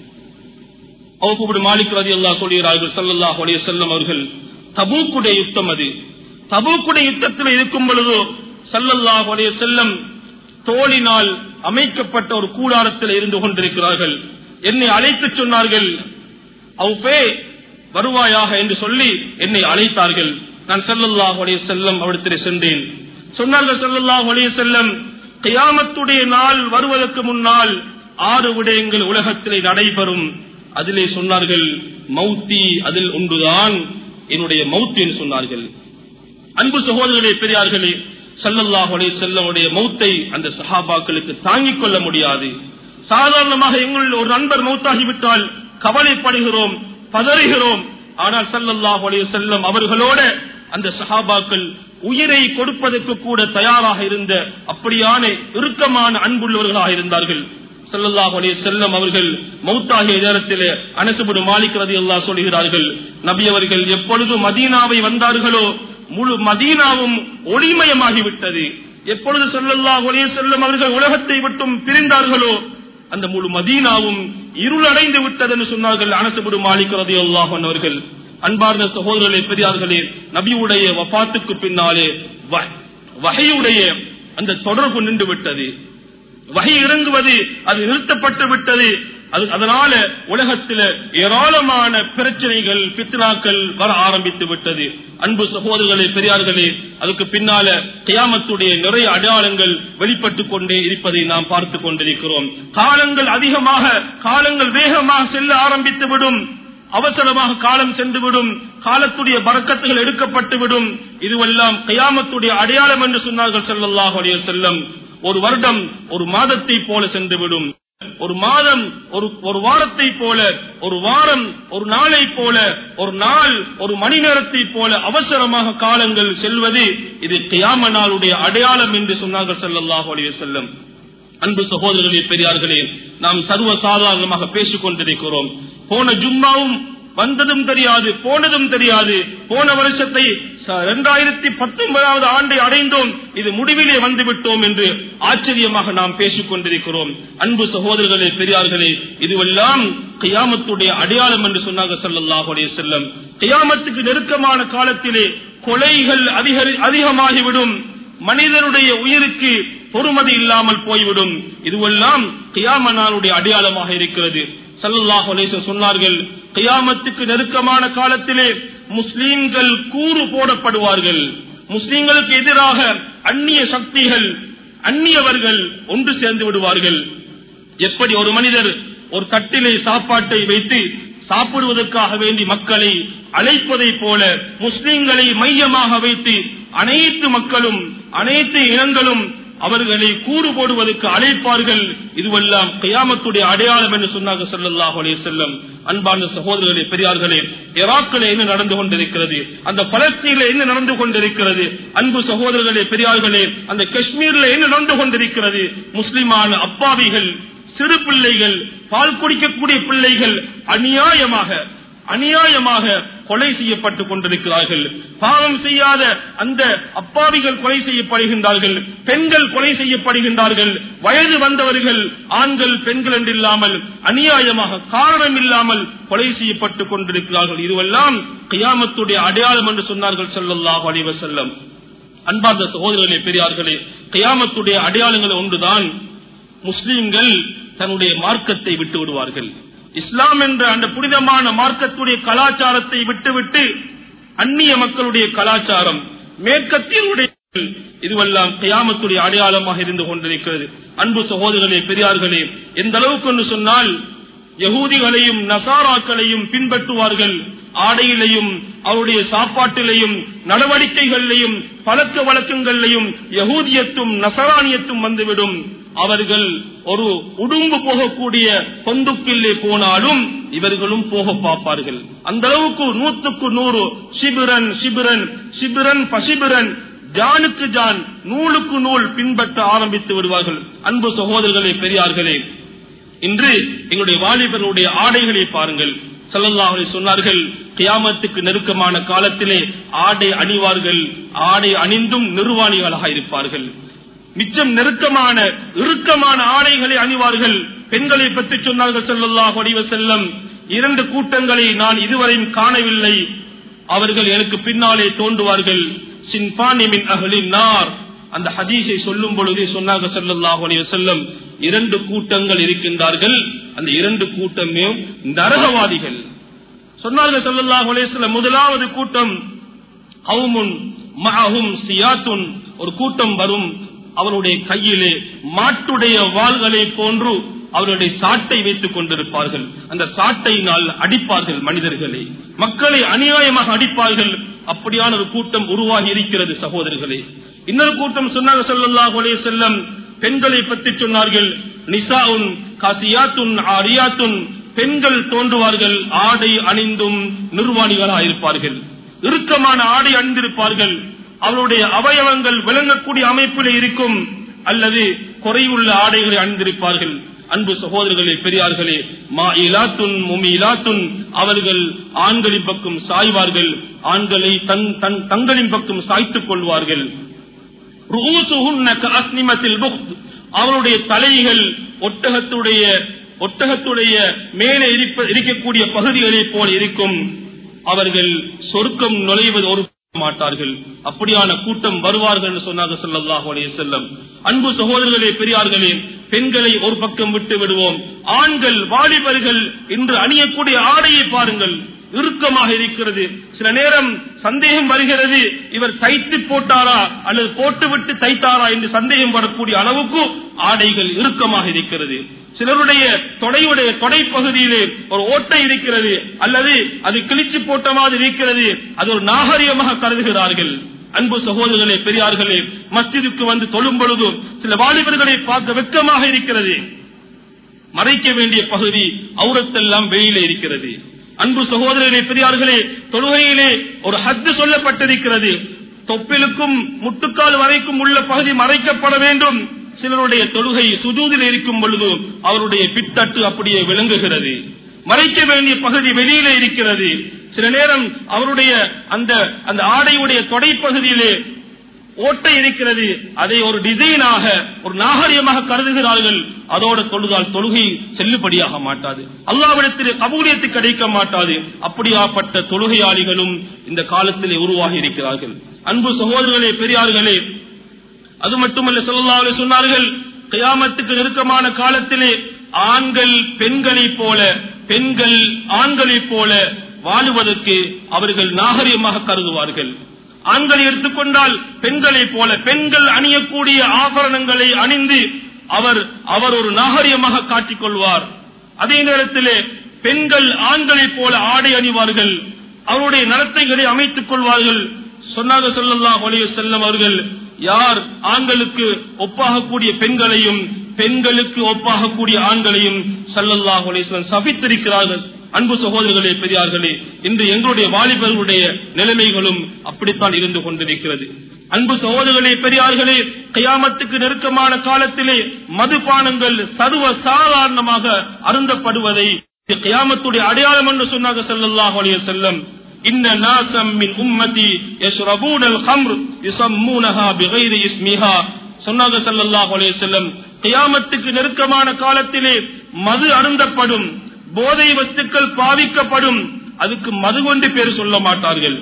அவுபுடு மாலிக் ரலியல்லாஹு சொல்கிறார்கள் ஸல்லல்லாஹு அலைஹி வஸல்லம் அவர்கள் தபூக்குடைய யுத்தம் அது தபூக்குடைய யுத்தத்தில் இருக்கும் பொழுது ஸல்லல்லாஹு அலைஹி வஸல்லம் தோளினால் அமைக்கப்பட்ட ஒரு கூடாரத்தில் இருந்து கொண்டிருக்கிறார்கள் என்னை அழைத்து சொன்னார்கள் அவுபே வருவாயாக என்று சொல்லி என்னை அழைத்தார்கள் நான் ஸல்லல்லாஹு அலைஹி வஸல்லம் அவரிடத்தில் சென்றேன் சொன்னார்கள் ஸல்லல்லாஹு அலைஹி வஸல்லம் கியாமத்துடைய நாள் வருவதற்கு முன்னால் ஆறு விடயங்கள் உலகத்திலே நடைபெறும் அதிலே சொன்னார்கள் மௌத்தி அதில் ஒன்றுதான் என்னுடைய மௌத் என்று சொன்னார்கள் அன்பு சகோதரர்களே பெரியார்களே ஸல்லல்லாஹு அலைஹி வஸல்லமுடைய மௌத்தை அந்த சஹாபாக்களுக்கு தாங்கிக் கொள்ள முடியாது சாதாரணமாக எங்களுடைய ஒரு நண்பர் மௌத்தாகிவிட்டால் கவலைப்படுகிறோம் பதறுகிறோம் ஆனால் ஸல்லல்லாஹு அலைஹி வஸல்லம் அவர்களோட அந்த சஹாபாக்கள் உயிரை கொடுப்பதற்கு கூட தயாராக இருந்த அப்படியான இறுக்கமான அன்புள்ளவர்களாக இருந்தார்கள் ஸல்லல்லாஹு அலைஹி வஸல்லம் அவர்கள் மௌத்தாகிய நேரத்திலே அனசுபுடு மாலிக் ரலியல்லாஹு சொல்கிறார்கள் நபி அவர்கள் எப்பொழுது மதீனாவை வந்தார்களோ முழு மதீனாவும் ஒளிமயமாகிவிட்டது எப்பொழுது ஸல்லல்லாஹு அலைஹி வஸல்லம் அவர்கள் உலகத்தை விட்டும் பிரிந்தார்களோ அந்த முழு மதீனாவும் இருளடைந்து விட்டது என்று சொன்னார்கள் அனசுபுடு மாலிக் ரலியல்லாஹு அன்ஹு அவர்கள் அன்பார்ந்த சகோதரர்களே பெரியார்களே நபியுடைய வஃபாத்துக்கு பின்னாலே வ- வஹையுடைய அந்த தொடர்பு நின்று விட்டது வகை இறங்குவது அது நிறுத்தப்பட்டு விட்டது அது அதனால உலகத்தில் ஏராளமான பிரச்சனைகள் பித்னாக்கள் வர ஆரம்பித்து விட்டது அன்பு சகோதரர்களே பெரியார்களே அதுக்கு பின்னால கியாமத்துடைய நிறைய அடையாளங்கள் வெளிப்பட்டுக் கொண்டே இருப்பதை நாம் பார்த்து கொண்டிருக்கிறோம் காலங்கள் அதிகமாக காலங்கள் வேகமாக செல்ல ஆரம்பித்து விடும் அவசரமாக காலம் சென்றுவிடும் காலத்துடைய பறக்கத்துகள் எடுக்கப்பட்டு விடும் இதுவெல்லாம் கயாமத்துடைய அடையாளம் என்று சொன்னார்கள் ஸல்லல்லாஹு அலைஹி வஸல்லம் ஒரு வருடம் ஒரு மாதத்தை போல சென்றுவிடும் ஒரு மாதம் ஒரு ஒரு வாரத்தை போல ஒரு வாரம் ஒரு நாளை போல ஒரு நாள் ஒரு மணி நேரத்தை போல அவசரமாக காலங்கள் செல்வது இது கியாம நாளுடைய அடையாளம் என்று சொன்னார்கள் ஸல்லல்லாஹு அலைஹி வஸல்லம் அன்பு சகோதரர்களே பெரியார்களே நாம் சர்வ சாதாரணமாக பேசிக் கொண்டிருக்கிறோம் போன ஜும்மாவும் வந்ததும் தெரியாது போனதும் தெரியாது போன வருஷத்தை இரண்டாயிரத்தி பத்தொன்பதாவது ஆண்டை அடைந்தோம் இது முடிவிலே வந்துவிட்டோம் என்று ஆச்சரியமாக நாம் பேசிக் கொண்டிருக்கிறோம் அன்பு சகோதரர்களே பெரியார்களே இதுவெல்லாம் கியாமத்துடைய அடையாளம் என்று சொன்னாங்க ஸல்லல்லாஹு அலைஹி வஸல்லம் கியாமத்துக்கு நெருக்கமான காலத்திலே கொலைகள் அதிகரி அதிகமாகிவிடும் மனிதனுடைய உயிருக்கு பொறுமதி இல்லாமல் போய்விடும் இதுவெல்லாம் கியாம நாளுடைய அடையாளமாக இருக்கிறது சல்லல்லாஹு அலைஹி வஸல்லம் சொன்னார்கள் கியாமத்துக்கு நெருக்கமான காலத்திலே முஸ்லீம்கள் கூறு போடப்படுவார்கள் முஸ்லீம்களுக்கு எதிராக அந்நிய சக்திகள் அந்நியவர்கள் ஒன்று சேர்ந்து விடுவார்கள் எப்படி ஒரு மனிதர் ஒரு தட்டிலே சாப்பாட்டை வைத்து சாப்பிடுவதற்காக வேண்டி மக்களை அழைப்பதைப் போல முஸ்லிம்களை மையமாக வைத்து அனைத்து மக்களும் அனைத்து இனங்களும் அவர்களை கூறு போடுவதற்கு அழைப்பார்கள் இதுவெல்லாம் கியாமத்துடைய அடையாளம் என்று சொன்னாங்க ஸல்லல்லாஹு அலைஹி வஸல்லம் அன்பான சகோதரர்களே பெரியார்களே ஈராக்கில் என்ன நடந்து கொண்டிருக்கிறது அந்த பலஸ்தீனில் என்ன நடந்து கொண்டிருக்கிறது அன்பு சகோதரர்களே பெரியார்களே அந்த காஷ்மீர்ல என்ன நடந்து கொண்டிருக்கிறது முஸ்லிமான அப்பாவிகள் சிறு பிள்ளைகள் பால் குடிக்கக்கூடிய பிள்ளைகள் அநியாயமாக அநியாயமாக கொலை செய்யப்பட்டுக் கொண்டிருக்கிறார்கள் பாவம் செய்யாத அந்த அப்பாவிகள் கொலை செய்யப்படுகின்றார்கள் பெண்கள் கொலை செய்யப்படுகின்றார்கள் வயது வந்தவர்கள் ஆண்கள் பெண்கள் என்றில்லாமல் அநியாயமாக காரணம் இல்லாமல் கொலை செய்யப்பட்டுக் கொண்டிருக்கிறார்கள் இதுவெல்லாம் கியாமத்துடைய அடையாளம் என்று சொன்னார்கள் ஸல்லல்லாஹு அலைஹி வஸல்லம் அன்பார்ந்த சகோதரர்களே பெரியார்களே கியாமத்துடைய அடையாளங்கள் ஒன்றுதான் முஸ்லிம்கள் தன்னுடைய மார்க்கத்தை விட்டு விடுவார்கள் இஸ்லாம் என்ற அந்த புனிதமான மார்க்கத்துடைய கலாச்சாரத்தை விட்டுவிட்டு அந்நிய மக்களுடைய கலாச்சாரம் மேற்கத்தியருடைய இதுவெல்லாம் கியாமத்துடைய அடையாளமாக இருந்து கொண்டிருக்கிறது அன்பு சகோதரர்களே பெரியார்களே எந்த அளவுக்கு என்று சொன்னால் யகூதிகளையும் நசாராக்களையும் பின்பற்றுவார்கள் ஆடையிலையும் அவருடைய சாப்பாட்டிலையும் நடவடிக்கைகளிலையும் பழக்க வழக்கங்களிலையும் யகூதியத்தும் நசரானியத்தும் வந்துவிடும் அவர்கள் ஒரு உடும்பு போகக்கூடிய பொந்துக்கில்லே போனாலும் இவர்களும் போக பார்ப்பார்கள் அந்த அளவுக்கு நூற்றுக்கு நூறு சிபிரன் சிபிரன் சிபிரன் பசிபிரன் ஜானுக்கு ஜான் நூலுக்கு நூல் பின்பற்ற ஆரம்பித்து விடுவார்கள் அன்பு சகோதரர்களே பெரியார்களே இன்று எங்களுடைய வாலிபர்களுடைய ஆடைகளை பாருங்கள் சல்லல்லாஹு சொன்னார்கள் கியாமத்துக்கு நெருக்கமான காலத்திலே ஆடை அணிவார்கள் ஆடை அணிந்தும் நிர்வாணிகளாக இருப்பார்கள் மிச்சம் நெருக்கமான இறுக்கமான ஆடைகளை அணிவார்கள் பெண்களை பற்றி சொன்னார்கள் ஸல்லல்லாஹு அலைஹி வஸல்லம் இரண்டு கூட்டங்களை நான் இதுவரையும் காணவில்லை அவர்கள் எனக்கு பின்னாலே தோன்றுவார்கள் சின்பானி மின் அஹ்லின் நார் அந்த ஹதீஸை சொல்லும் பொழுதே சொன்னாங்க ஸல்லல்லாஹு அலைஹி வஸல்லம் இரண்டு கூட்டங்கள் இருக்கின்றார்கள் அந்த இரண்டு கூட்டமே நரகவாதிகள் சொன்னார்கள் ஸல்லல்லாஹு அலைஹி வஸல்லம் முதலாவது கூட்டம் கவுமுன் மஅஹும் சியாத்துன் ஒரு கூட்டம் வரும் அவருடைய கையிலே மாட்டுடைய வாள்களை போன்று அவருடைய சாட்டை வைத்துக் கொண்டிருப்பார்கள் அந்த சாட்டையினால் அடிப்பார்கள் மனிதர்களை மக்களை அநியாயமாக அடிப்பார்கள் அப்படியான ஒரு கூட்டம் உருவாகி இருக்கிறது சகோதரர்களே இன்னொரு கூட்டம் சொன்னாங்க ஸல்லல்லாஹு அலைஹி வஸல்லம் பெண்களை பற்றி சொன்னார்கள் நிசாவுன் காசியாத்துன் ஆரியாத்துன் பெண்கள் தோன்றுவார்கள் ஆடை அணிந்தும் நிர்வாணிகளாக இருப்பார்கள் இறுக்கமான ஆடை அணிந்திருப்பார்கள் அவருடைய அவயவங்கள் விளங்கக்கூடிய அமைப்பில் இருக்கும் அல்லது குறையுள்ள ஆடைகளை அணிந்திருப்பார்கள் அன்பு சகோதரர்களே பெரியார்களே மா இலாத்துன் முமி இலாத்துன் அவர்கள் ஆண்களின் பக்கம் சாய்வார்கள் ஆண்களை தன் தன் தங்களின் பக்கம் சாய்த்துக் கொள்வார்கள் ரூசுஹுன்ன கஅஸ்னிமத்தில் புக்த். அவருடைய தலைகள் ஒட்டகத்துடைய ஒட்டகத்துடைய மேலே இருப்ப- இருக்கக்கூடிய பகுதிகளைப் போல் இருக்கும் அவர்கள் சொர்க்கம் நுழைவது ஒரு மாட்டார்கள் அப்படியான கூட்டம் வருவார்கள் என்று சொன்னாங்க ஸல்லல்லாஹு அலைஹி வஸல்லம் அன்பு சகோதரர்களே பெரியார்களே பெண்களை ஒரு பக்கம் விட்டு விடுவோம் ஆண்கள் வாலிபர்கள் இன்று அணியக்கூடிய ஆடையை பாருங்கள் இறுக்கமாக இருக்கிறது சில நேரம் சந்தேகம் வருகிறது இவர் தைத்து போட்டாரா அல்லது போட்டுவிட்டு தைத்தாரா என்று சந்தேகம் வரக்கூடிய அளவுக்கு ஆடைகள் இறுக்கமாக இருக்கிறது சிலருடைய தொடையுடைய தொடை பகுதியிலே ஒரு ஓட்டை இருக்கிறது அல்லது அது கிழிச்சு போட்ட மாதிரி இருக்கிறது அது ஒரு நாகரிகமாக கருதுகிறார்கள் அன்பு சகோதரர்களே பெரியார்களே மஸ்ஜிதுக்கு வந்து தொழும் பொழுது சில வாலிபர்களை பார்க்க வெட்கமாக இருக்கிறது மறைக்க வேண்டிய பகுதி அவுரத்தெல்லாம் வெளியிலே இருக்கிறது அன்பு சகோதரர்களே பெரியார்களே தொழுகையிலே ஒரு ஹத்து சொல்லப்பட்டிருக்கிறது தொப்பிலுக்கும் முட்டுக்கால் வரைக்கும் உள்ள பகுதி மறைக்கப்பட வேண்டும் சிலருடைய தொழுகை சுஜூதில் இருக்கும் பொழுது அவருடைய பித்தட்டு அப்படியே விளங்குகிறது மறைக்க வேண்டிய பகுதி வெளியிலே இருக்கிறது சில நேரம் அவருடைய அந்த அந்த ஆடையுடைய தொடைப்பகுதியிலே ஓட்டை இருக்கிறது அதை ஒரு டிசைனாக ஒரு நாகரிகமாக கருதுகிறார்கள் அதோட தொழுதால் தொழுகை செல்லுபடியாக மாட்டாது அல்லாவிடத்தில் கபூலியத்து கிடைக்க மாட்டாது அப்படியாப்பட்ட தொழுகையாளிகளும் இந்த காலத்திலே உருவாகி இருக்கிறார்கள் அன்பு சகோதரர்களே பெரியார்களே அது மட்டுமல்ல சொல்லலாக சொன்னார்கள் கியாமத்துக்கு நெருக்கமான காலத்திலே ஆண்கள் பெண்களைப் போல பெண்கள் ஆண்களைப் போல வாழுவதற்கு அவர்கள் நாகரிகமாக கருதுவார்கள் ஆண்களை எடுத்துக்கொண்டால் பெண்களைப் போல பெண்கள் அணியக்கூடிய ஆபரணங்களை அணிந்து அவர் அவர் ஒரு நாகரிகமாக காட்டிக் கொள்வார் அதே நேரத்திலே பெண்கள் ஆண்களைப் போல ஆடை அணிவார்கள் அவருடைய நடத்தைகளை அமைத்துக் கொள்வார்கள் சொன்னாக சொல்லலாம் ஒளிய செல்லம் அவர்கள் யார் ஆண்களுக்கு ஒப்பாகக்கூடிய பெண்களையும் பெண்களுக்கு ஒப்பாகக்கூடிய ஆண்களையும் சல்லல்லாஹ் அலிஸ்லாம் சபித்திருக்கிறார்கள் அன்பு சகோதரர்களே பெரியார்களே இன்று எங்களுடைய வாலிபர்களுடைய நிலைமைகளும் அப்படித்தான் இருந்து கொண்டிருக்கிறது அன்பு சகோதரர்களே பெரியார்களே கயாமத்துக்கு நெருக்கமான காலத்திலே மதுபானங்கள் சர்வ சாதாரணமாக அருந்தப்படுவதை கயாமத்துடைய அடையாளம் என்று சொன்னாங்க சல்லல்லாஹ் அலைய செல்லம் இன்ன நாசம் மின் உம்மதி யஷ்ரபூன அல் ஹம்ர் யுஸம்மூனஹா பிகைரி இஸ்மிஹா சொன்னாங்க சல்லல்லாஹு அலைஹி வஸல்லம் கியாமத்துக்கு நெருக்கமான காலத்திலே மது அருந்தப்படும் போதை வஸ்துக்கள் பாவிக்கப்படும் அதுக்கு மது கொண்டு பேர் சொல்ல மாட்டார்கள்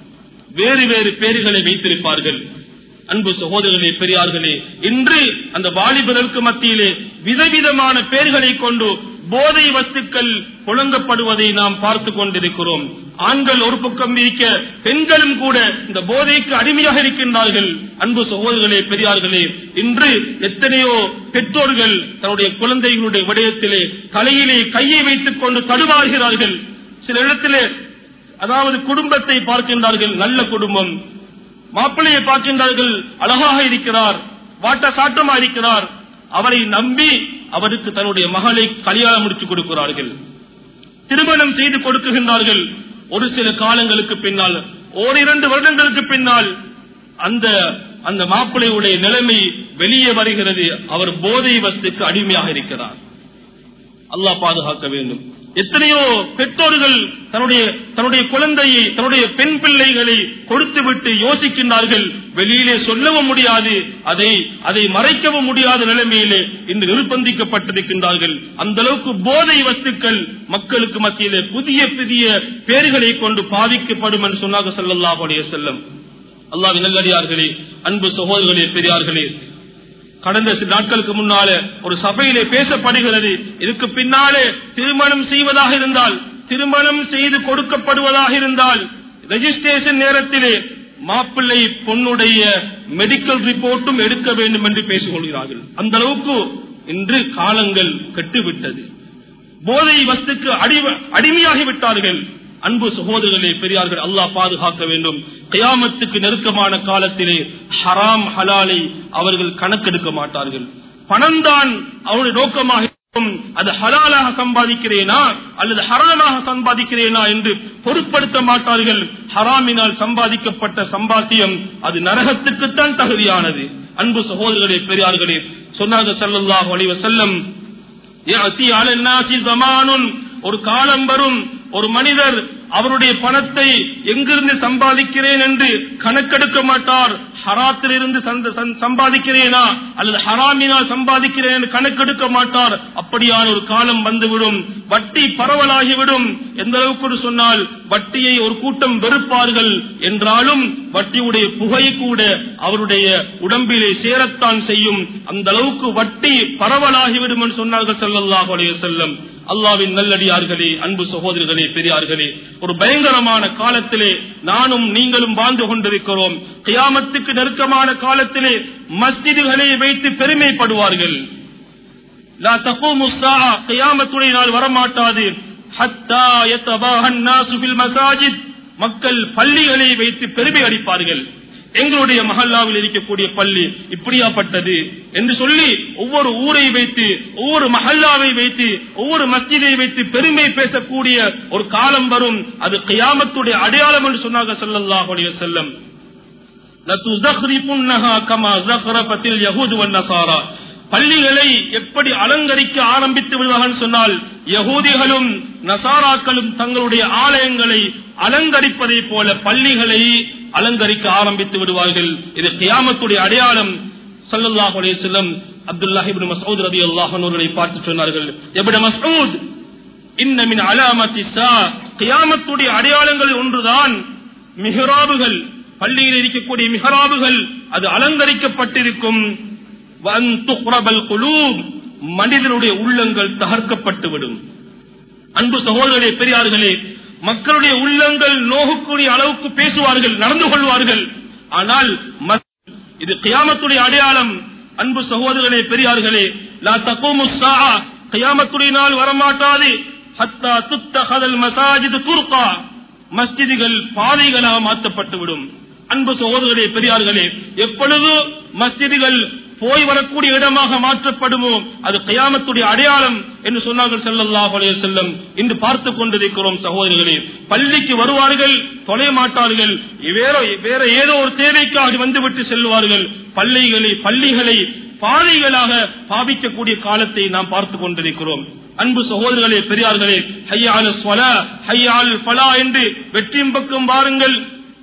வேறு வேறு பேர்களை வைத்திருப்பார்கள் அன்பு சகோதரர்களே பெரியார்களே இன்று அந்த வாலிபர்களுக்கு மத்தியிலே விதவிதமான பெயர்களை கொண்டு போதை வஸ்துக்கள் புழங்கப்படுவதை நாம் பார்த்து கொண்டிருக்கிறோம் ஆண்கள் ஒரு பக்கம் இருக்க பெண்களும் கூட இந்த போதைக்கு அடிமையாக இருக்கின்றார்கள் அன்பு சகோதரர்களே பெரியார்களே இன்று எத்தனையோ பெற்றோர்கள் தன்னுடைய குழந்தைகளுடைய விடயத்திலே தலையிலே கையை வைத்துக் கொண்டு தடுவாகிறார்கள் சில இடத்திலே அதாவது குடும்பத்தை பார்க்கின்றார்கள் நல்ல குடும்பம் மாப்பிள்ளையை பார்க்கின்றார்கள் அழகாக இருக்கிறார் வாட்ட சாட்டமா இருக்கிறார் அவரை நம்பி அவருக்கு தன்னுடைய மகளை கல்யாணம் முடிச்சு கொடுக்கிறார்கள் திருமணம் செய்து கொடுக்குகின்றார்கள் ஒரு சில காலங்களுக்கு பின்னால் ஓரிரண்டு வருடங்களுக்கு பின்னால் அந்த அந்த மாப்பிள்ளையுடைய நிலைமை வெளியே வருகிறது அவர் போதை வஸ்துக்கு அடிமையாக இருக்கிறார் அல்லாஹ் பாதுகாக்க வேண்டும் எத்தனையோ பெற்றோர்கள் தன்னுடைய தன்னுடைய குழந்தையை தன்னுடைய பெண் பிள்ளைகளை கொடுத்துவிட்டு யோசிக்கின்றார்கள் வெளியிலே சொல்லவும் முடியாது அதை அதை மறைக்கவும் முடியாத நிலைமையிலே இன்று நிர்பந்திக்கப்பட்டிருக்கின்றார்கள் அந்த அளவுக்கு போதை வஸ்துக்கள் மக்களுக்கு மத்தியிலே புதிய புதிய பேர்களை கொண்டு பாதிக்கப்படும் என்று சொன்னாங்க சல்லல்லாஹு அலைஹி வஸல்லம் அல்லாஹ்வின் நல்லடியார்களே அன்பு சகோதரர்களே பெரியார்களே கடந்த சில நாட்களுக்கு முன்னால ஒரு சபையிலே பேசப்படுகிறது இதுக்கு பின்னாலே திருமணம் செய்வதாக இருந்தால் திருமணம் செய்து கொடுக்கப்படுவதாக இருந்தால் ரெஜிஸ்ட்ரேஷன் நேரத்திலே மாப்பிள்ளை பொண்ணுடைய மெடிக்கல் ரிப்போர்ட்டும் எடுக்க வேண்டும் என்று பேசிக் கொள்கிறார்கள் அந்த அளவுக்கு இன்று காலங்கள் கெட்டுவிட்டது போதை வஸ்துக்கு அடி- அடிமையாகி விட்டார்கள் அன்பு சகோதரர்களே பெரியார்கள் அல்லாஹ் பாதுகாக்க வேண்டும் கியாமத்துக்கு நெருக்கமான காலத்திலே ஹராம் ஹலாலை அவர்கள் கணக்கெடுக்க மாட்டார்கள் பணம்தான் அவருடைய நோக்கமாக இருக்கும். அது ஹலாலாக சம்பாதிக்கிறேனா அல்லது ஹராமாக சம்பாதிக்கிறேனா என்று பொருட்படுத்த மாட்டார்கள் ஹராமினால் சம்பாதிக்கப்பட்ட சம்பாத்தியம் அது நரகத்துக்குத்தான் தகுதியானது அன்பு சகோதரர்களே பெரியார்களே சொன்னாங்க ஸல்லல்லாஹு அலைஹி வஸல்லம் يأتي على الناس زمان ஒரு காலம் வரும் ஒரு மனிதர் அவருடைய பணத்தை எங்கிருந்து சம்பாதிக்கிறேன் என்று கணக்கெடுக்க மாட்டார் ஹராத்திலிருந்து சந்த- சந்- சம்பாதிக்கிறேனா அல்லது ஹராமினால் சம்பாதிக்கிறேன் என்று கணக்கெடுக்க மாட்டார் அப்படியான ஒரு காலம் வந்துவிடும் வட்டி பரவலாகிவிடும் எந்த அளவுக்கு சொன்னால் வட்டியை ஒரு கூட்டம் வெறுப்பார்கள் என்றாலும் வட்டியுடைய புகை கூட அவருடைய உடம்பிலே சேரத்தான் செய்யும் அந்த அளவுக்கு வட்டி பரவலாகிவிடும் என்று சொன்னார்கள் ஸல்லல்லாஹு அலைஹி வஸல்லம் அல்லாவின் நல்லடியார்களே அன்பு சகோதரர்களே பெரியார்களே ஒரு பயங்கரமான காலத்திலே நானும் நீங்களும் வாழ்ந்து கொண்டிருக்கிறோம் கியாமத்துக்கு நெருக்கமான காலத்திலே மஸ்ஜிதுகளை வைத்து பெருமைப்படுவார்கள் லா தகூமு ஸாஅ கியாமத்துடைய நாள் வரமாட்டாது ஹத்தா யதபாஹ الناس ஃபில் மசாஜித் மக்கள் பள்ளிகளை வைத்து பெருமை அடிப்பார்கள் எங்களுடைய மஹல்லாவில் இருக்கக்கூடிய பள்ளி இப்படியாப்பட்டது என்று சொல்லி ஒவ்வொரு ஊரை வைத்து ஒவ்வொரு மஹல்லாவை வைத்து ஒவ்வொரு மஸ்ஜிதை வைத்து பெருமை பேசக்கூடிய ஒரு காலம் வரும் அது கியாமத்துடைய அடையாளம் என்று சொன்னாங்க ஸல்லல்லாஹு அலைஹி வஸல்லம் லதுஸக்ரிபுன்னஹா கமா ஸக்ரபத்தில் யஹூது வன்னசாரா பள்ளிகளை எப்படி அலங்கரிக்க ஆரம்பித்து விடுவார்கள் சொன்னால் யகூதிகளும் நசாராக்களும் தங்களுடைய ஆலயங்களை அலங்கரிப்பதை போல பள்ளிகளை அலங்கரிக்க ஆரம்பித்து விடுவார்கள் இது கியாமத்துடைய அடையாளம் சல்லல்லாஹு அலைஹி வஸல்லம் அப்துல்லாஹ் இப்னு மஸ்ஊத் ரலியல்லாஹு அன்ஹு அவர்களை பார்த்து சொன்னார்கள் இப்னு மஸ்ஊத் இன்ன மின் அலாமத்தி ஸா கியாமத்துடைய அடையாளங்கள் ஒன்றுதான் மிஹ்ராபுகள் பள்ளியில் இருக்கக்கூடிய மிஹ்ராபுகள் அது அலங்கரிக்கப்பட்டிருக்கும் வன் துக்ரபல் குலூப் மனிதனுடைய உள்ளங்கள் தகர்க்கப்பட்டுவிடும் அன்பு சகோதரர்களே பெரியார்களே மக்களுடைய உள்ளங்கள் நோகக்கூடிய அளவுக்கு பேசுவார்கள் நடந்து கொள்வார்கள் ஆனால் மத்- இது கியாமத்துடைய அடையாளம் அன்பு சகோதரர்களே பெரியார்களே லா தகூமு ஸாஆ கியாமத்துடைய நாள் வரமாட்டாது ஹத்தா துத்தஹதல் மசாஜிது துர்கா மஸ்ஜிதுகள் பாதைகளாக மாற்றப்பட்டுவிடும் அன்பு சகோதரர்களே பெரியார்களே எப்பொழுது மஸ்ஜிதுகள் போய் வரக்கூடிய இடமாக மாற்றப்படுமோ அது கயாமத்துடைய அடையாளம் என்று சொன்னார்கள் ஸல்லல்லாஹு அலைஹி வஸல்லம் இன்று பார்த்துக் கொண்டிருக்கிறோம் சகோதரர்களே பள்ளிக்கு வருவார்கள் தொலைய மாட்டார்கள் வேற வேற ஏதோ ஒரு தேவைக்காக வந்துவிட்டு செல்வார்கள் பள்ளிகளை பள்ளிகளை பாதைகளாக பாவிக்கக்கூடிய காலத்தை நாம் பார்த்துக் கொண்டிருக்கிறோம் அன்பு சகோதரர்களே பெரியார்களே ஹையால் ஸ்வலா ஹையால் ஃபலா என்று வெற்றியும் பக்கம் வாருங்கள்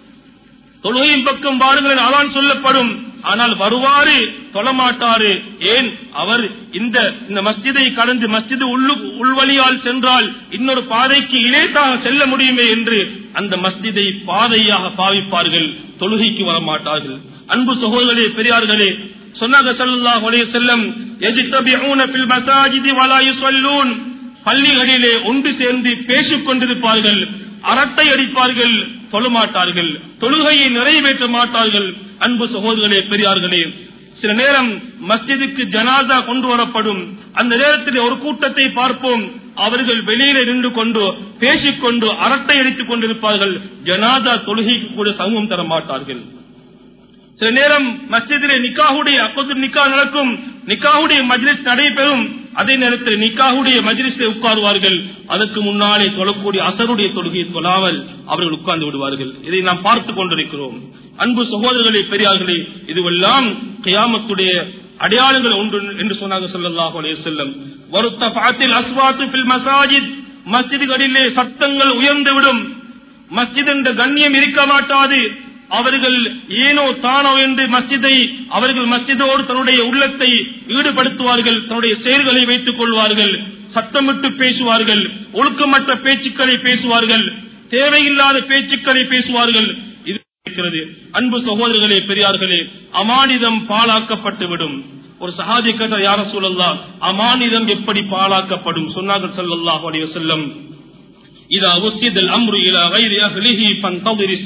தொழுகையின் பக்கம் வாருங்கள் என அதான் சொல்லப்படும் ஆனால் வருவாரு தொழமாட்டாரு ஏன் அவர் இந்த இந்த மஸ்ஜிதை கடந்து மஸ்ஜிது உள்ளு உள்வழியால் சென்றால் இன்னொரு பாதைக்கு இலேசாக செல்ல முடியுமே என்று அந்த மஸ்ஜிதை பாதையாக பாவிப்பார்கள் தொழுகைக்கு வரமாட்டார்கள் அன்பு சகோதரர்களே பெரியார்களே சொன்னாங்க ஸல்லல்லாஹு அலைஹி வஸல்லம் யஜ்தபிஊன ஃபில் மசாஜிதி வலா யுஸல்லூன் பள்ளிகளிலே ஒன்று சேர்ந்து பேசிக் கொண்டிருப்பார்கள் அரட்டை அடிப்பார்கள் தொழமாட்டார்கள் தொழுகையை நிறைவேற்ற மாட்டார்கள் அன்பு சகோதரர்களே பெரியார்களே சில நேரம் மஸ்ஜிதுக்கு ஜனாதா கொண்டு வரப்படும் அந்த நேரத்தில் ஒரு கூட்டத்தை பார்ப்போம் அவர்கள் வெளியில நின்று கொண்டு பேசிக்கொண்டு அரட்டை அடித்துக் கொண்டிருப்பார்கள் ஜனாதா தொழுகைக்கு கூட சமூகம் தர மாட்டார்கள் சில நேரம் மஸ்ஜிதிலே நிக்காஹுடைய அப்போது நிக்கா நடக்கும் நிக்காஹுடைய மஜ்லிஸ் நடைபெறும் அதே நேரத்தில் நிக்காஹுடைய மஜ்லிஸில் உட்காருவார்கள் அதற்கு முன்னாலே தொழக்கூடிய அசருடைய தொழுகையை தொழாமல் அவர்கள் உட்கார்ந்து விடுவார்கள் இதை நாம் பார்த்துக் கொண்டிருக்கிறோம் அன்பு சகோதரர்களே பெரியார்களே இதுவெல்லாம் கியாமத்துடைய அடையாளங்கள் ஒன்று என்று சொன்னாங்க ஸல்லல்லாஹு அலைஹி வஸல்லம் வருத்தஃபாத்தில் அஸ்வாத்து ஃபில் மசாஜித் மஸ்ஜிதுகளிலே சத்தங்கள் உயர்ந்துவிடும் மஸ்ஜித் என்ற கண்ணியம் இருக்க மாட்டாது அவர்கள் ஏனோ தானோ என்று மஸ்ஜிதை அவர்கள் மஸ்ஜிதோடு தன்னுடைய உள்ளத்தை ஈடுபடுத்துவார்கள் தன்னுடைய செயல்களை வைத்துக் கொள்வார்கள் சத்தமிட்டு பேசுவார்கள் ஒழுக்கமற்ற பேச்சுக்களை பேசுவார்கள் தேவையில்லாத பேச்சுக்களை பேசுவார்கள் இது இருக்கிறது அன்பு சகோதரர்களே பெரியார்களே அமானிதம் பாழாக்கப்பட்டுவிடும் ஒரு சஹாதி கதை யார சொல்லலாம் அமானிதம் எப்படி பாழாக்கப்படும் சொன்னார்கள் ஸல்லல்லாஹு அலைஹி வஸல்லம் இதா உஸ்ஸிதல் அம்ரு இலா கைரி அஹ்லிஹி ஃபன்தظிர்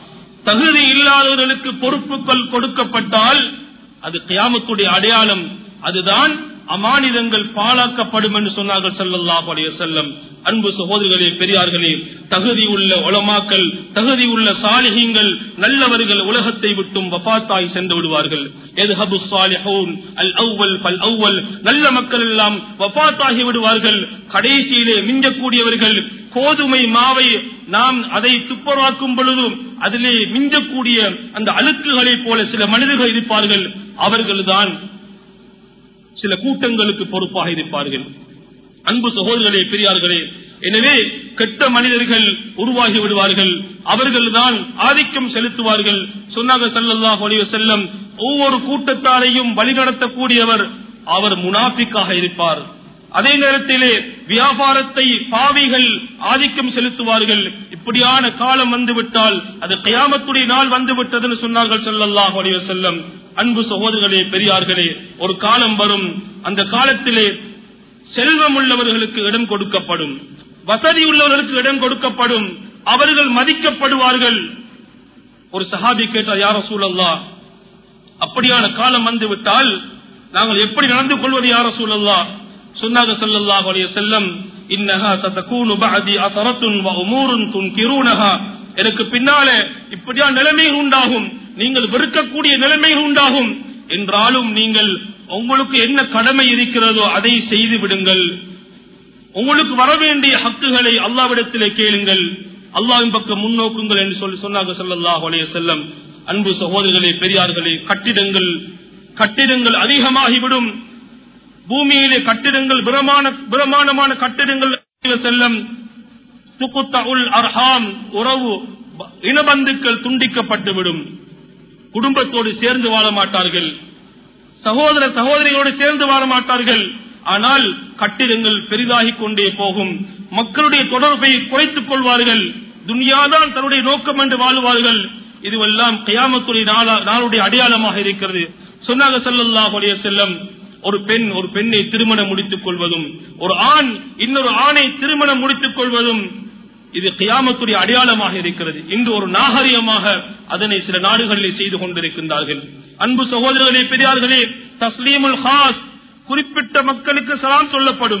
தகுதி இல்லாதவர்களுக்கு பொறுப்புகள் கொடுக்கப்பட்டால் அது கியாமத்துடைய அடையாளம் அதுதான் அமானிதங்கள் பாழாக்கப்படும் என்று சொன்னார்கள் ஸல்லல்லாஹு அலைஹி வஸல்லம் அன்பு சகோதரிகளே பெரியார்களே தகுதி உள்ள உலமாக்கள் தகுதி உள்ள சாலிஹீங்கள் நல்லவர்கள் உலகத்தை விட்டும் வஃபாத்தாய் சென்று விடுவார்கள் எதுஹபு சாலிஹூன் அல் அவ்வல் பல் அவ்வல் நல்ல மக்கள் எல்லாம் வஃபாத்தாகி விடுவார்கள் கடைசியிலே மிஞ்சக்கூடியவர்கள் கோதுமை மாவை நாம் அதை துப்புரவாக்கும் பொழுதும் அதிலே மிஞ்சக்கூடிய அந்த அழுக்குகளைப் போல சில மனிதர்கள் இருப்பார்கள் அவர்கள்தான் சில கூட்டங்களுக்கு பொறுப்பாக இருப்பார்கள் அன்பு சகோதரர்களே பெரியார்களே எனவே கெட்ட மனிதர்கள் உருவாகி விடுவார்கள் அவர்கள்தான் ஆதிக்கம் செலுத்துவார்கள் சொன்னாங்க ஸல்லல்லாஹு அலைஹி வஸல்லம் ஒவ்வொரு கூட்டத்தாரையும் வழிநடத்தக்கூடியவர் அவர் முனாஃபிக்காக இருப்பார் அதே நேரத்திலே வியாபாரத்தை பாவிகள் ஆதிக்கம் செலுத்துவார்கள் இப்படியான காலம் வந்துவிட்டால் அது கயாமத்துடைய நாள் வந்துவிட்டதுன்னு சொன்னார்கள் ஸல்லல்லாஹு அலைஹி வஸல்லம் அன்பு சகோதரர்களே பெரியார்களே ஒரு காலம் வரும் அந்த காலத்திலே செல்வம் உள்ளவர்களுக்கு இடம் கொடுக்கப்படும் வசதி உள்ளவர்களுக்கு இடம் கொடுக்கப்படும் அவர்கள் மதிக்கப்படுவார்கள் ஒரு சஹாபி கேட்டார் யார சூழல்லா அப்படியான காலம் வந்து விட்டால் நாங்கள் எப்படி நடந்து கொள்வது யார சூழல்லா சொன்னாங்க ஸல்லல்லாஹு அலைஹி வஸல்லம் இன்னஹா சதகூனு பஅதி அஸரத்துன் வ உமூருன் துன்கிரூனஹா எனக்கு பின்னாலே இப்படியான நிலைமைகள் உண்டாகும் நீங்கள் வெறுக்கக்கூடிய நிலைமைகள் உண்டாகும் என்றாலும் நீங்கள் உங்களுக்கு என்ன கடமை இருக்கிறதோ அதை செய்து விடுங்கள் உங்களுக்கு வர வேண்டிய ஹக்குகளை அல்லாவிடத்திலே கேளுங்கள் அல்லாவின் பக்கம் முன்னோக்குங்கள் என்று சொல்லி சொன்னாங்க ஸல்லல்லாஹு அலைஹி வஸல்லம் அன்பு சகோதரர்களே பெரியார்களே கட்டிடங்கள் கட்டிடங்கள் அதிகமாகிவிடும் பூமியிலே கட்டிடங்கள் பிரமாண பிரமாணமான கட்டிடங்கள் செல்லம் துக்குத்தவுல் அர்ஹாம் உறவு இனபந்துக்கள் துண்டிக்கப்பட்டுவிடும் குடும்பத்தோடு சேர்ந்து வாழ மாட்டார்கள் சகோதர சகோதரிகளோடு சேர்ந்து வாழ மாட்டார்கள் ஆனால் கட்டிடங்கள் பெரிதாகிக் கொண்டே போகும் மக்களுடைய தொடர்பை குறைத்துக் கொள்வார்கள் துனியாதான் தன்னுடைய நோக்கம் என்று வாழ்வார்கள் இதுவெல்லாம் கயாமத்துடைய நாளுடைய அடையாளமாக இருக்கிறது சொன்னாங்க செல்லல்லாஹுடைய செல்லம் ஒரு பெண் ஒரு பெண்ணை திருமணம் முடித்துக் கொள்வதும் ஒரு ஆண் இன்னொரு ஆணை திருமணம் முடித்துக் கொள்வதும் இது கியாமத்துடைய அடையாளமாக இருக்கிறது இன்று ஒரு நாகரிகமாக அதனை சில நாடுகளில் செய்து கொண்டிருக்கின்றார்கள் அன்பு சகோதரர்களே பெரியார்களே தஸ்லீமுல் ஹாஸ் குறிப்பிட்ட மக்களுக்கு சலாம் சொல்லப்படும்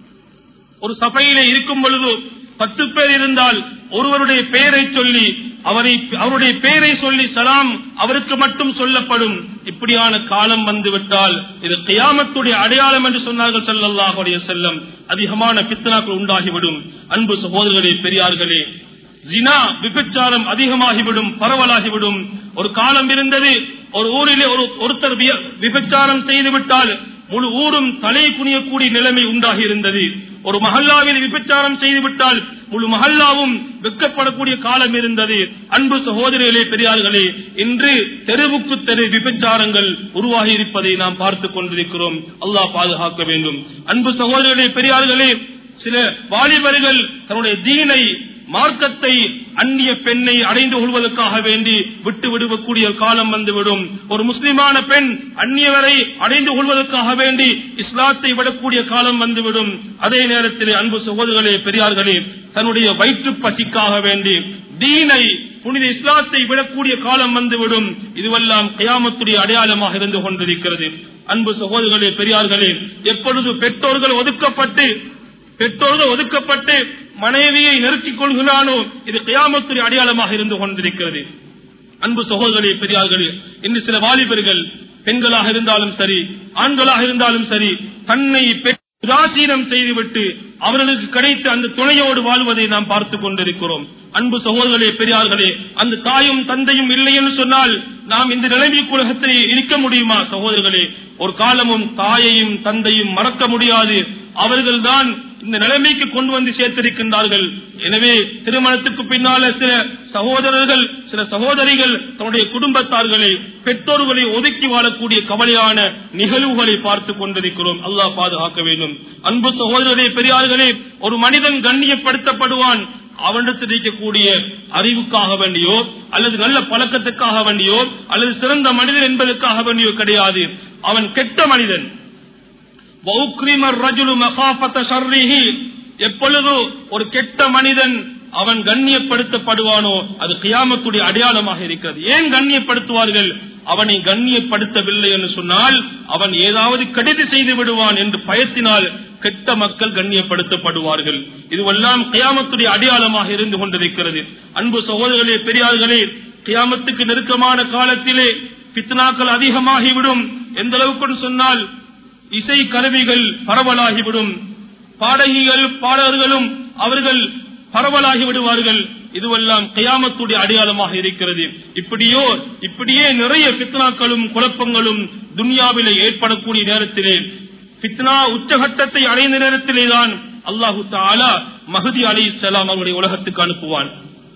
ஒரு சபையிலே இருக்கும் பொழுது பத்து பேர் இருந்தால் ஒருவருடைய பெயரை சொல்லி அவரை அவருடைய பெயரை சொல்லி சலாம் அவருக்கு மட்டும் சொல்லப்படும் இப்படியான காலம் வந்துவிட்டால் இது கியாமத்துடைய அடையாளம் என்று சொன்னார்கள் செல்லல்லாஹுடைய செல்லம் அதிகமான பித்தனாக்கள் உண்டாகிவிடும் அன்பு சகோதரர்களே பெரியார்களே ஜினா விபச்சாரம் அதிகமாகிவிடும் பரவலாகிவிடும் ஒரு காலம் இருந்தது ஒரு ஊரிலே ஒரு ஒருத்தர் விபச்சாரம் செய்துவிட்டால் முழு ஊரும் தலை குனியக்கூடிய நிலைமை உண்டாகி இருந்தது ஒரு மஹல்லாவில் விபச்சாரம் செய்துவிட்டால் முழு மஹல்லாவும் வெக்கப்படக்கூடிய காலம் இருந்தது அன்பு சகோதரிகளே பெரியார்களே இன்று தெருவுக்கு தெரு விபச்சாரங்கள் உருவாகி இருப்பதை நாம் பார்த்துக் கொண்டிருக்கிறோம் அல்லாஹ் பாதுகாக்க வேண்டும் அன்பு சகோதரர்களே பெரியார்களே சில வாலிபர்கள் தன்னுடைய தீனை மார்க்கத்தை அந்நிய பெண்ணை அடைந்து கொள்வதற்காக வேண்டி விட்டு விடுவக்கூடிய காலம் வந்துவிடும் ஒரு முஸ்லிமான பெண் அந்நியவரை அடைந்து கொள்வதற்காக வேண்டி இஸ்லாத்தை விடக்கூடிய காலம் வந்துவிடும் அதே நேரத்தில் அன்பு சகோதரர்களே பெரியார்களே தன்னுடைய வயிற்று பசிக்காக வேண்டி தீனை புனித இஸ்லாத்தை விடக்கூடிய காலம் வந்துவிடும் இதுவெல்லாம் கயாமத்துடைய அடையாளமாக இருந்து கொண்டிருக்கிறது அன்பு சகோதரர்களே பெரியார்களே எப்பொழுது பெற்றோர்கள் ஒதுக்கப்பட்டு பெற்றோர்கள் ஒதுக்கப்பட்டு மனைவியை நெருக்கிக் கொள்கிறானோ இது கியாமத்துடைய அடையாளமாக இருந்து கொண்டிருக்கிறது அன்பு சகோதரர்களே பெரியார்களே இன்று சில வாலிபர்கள் பெண்களாக இருந்தாலும் சரி ஆண்களாக இருந்தாலும் சரி தன்னை உதாசீனம் செய்துவிட்டு அவர்களுக்கு கிடைத்த அந்த துணையோடு வாழ்வதை நாம் பார்த்துக் கொண்டிருக்கிறோம் அன்பு சகோதரர்களே பெரியார்களே அந்த தாயும் தந்தையும் இல்லை என்று சொன்னால் நாம் இந்த நிலைமை உலகத்தில் இருக்க முடியுமா சகோதரர்களே ஒரு காலமும் தாயையும் தந்தையும் மறக்க முடியாது அவர்கள்தான் இந்த நிலைமைக்கு கொண்டு வந்து சேர்த்திருக்கின்றார்கள் எனவே திருமணத்துக்கு பின்னால சில சகோதரர்கள் சில சகோதரிகள் தன்னுடைய குடும்பத்தார்களை பெற்றோர்களை ஒதுக்கி வாழக்கூடிய கவலையான நிகழ்வுகளை பார்த்து கொண்டிருக்கிறோம் அல்லாஹ் பாதுகாக்க வேண்டும் அன்பு சகோதரரே பெரியார்களே ஒரு மனிதன் கண்ணியப்படுத்தப்படுவான் அவனிடத்தில் இருக்கக்கூடிய அறிவுக்காக வேண்டியோ அல்லது நல்ல பழக்கத்துக்காக வேண்டியோ அல்லது சிறந்த மனிதன் என்பதற்காக வேண்டியோ கிடையாது அவன் கெட்ட மனிதன் எப்பொழுது ஒரு கெட்ட மனிதன் அவன் கண்ணியப்படுத்தப்படுவானோ அது கியாமத்துடைய அடையாளமாக இருக்கிறது ஏன் கண்ணியப்படுத்துவார்கள் அவனை கண்ணியப்படுத்தவில்லை என்று சொன்னால் அவன் ஏதாவது கடிது செய்து விடுவான் என்று பயத்தினால் கெட்ட மக்கள் கண்ணியப்படுத்தப்படுவார்கள் இதுவெல்லாம் கியாமத்துடைய அடையாளமாக இருந்து கொண்டிருக்கிறது அன்பு சகோதரர்களே பெரியார்களே கியாமத்துக்கு நெருக்கமான காலத்திலே பித்னாக்கள் அதிகமாகிவிடும் எந்த அளவுக்கு சொன்னால் இசை கருவிகள் பரவலாகிவிடும் பாடகிகள் பாடகர்களும் அவர்கள் பரவலாகி விடுவார்கள் இதுவெல்லாம் கயாமத்துடைய அடையாளமாக இருக்கிறது இப்படியோ இப்படியே நிறைய பித்னாக்களும் குழப்பங்களும் துன்யாவிலே ஏற்படக்கூடிய நேரத்திலே பித்னா உச்சகட்டத்தை அடைந்த நேரத்திலே தான் அல்லாஹு தாலா மஹதி அலி இஸ்லாம் அவருடைய உலகத்துக்கு அனுப்புவான்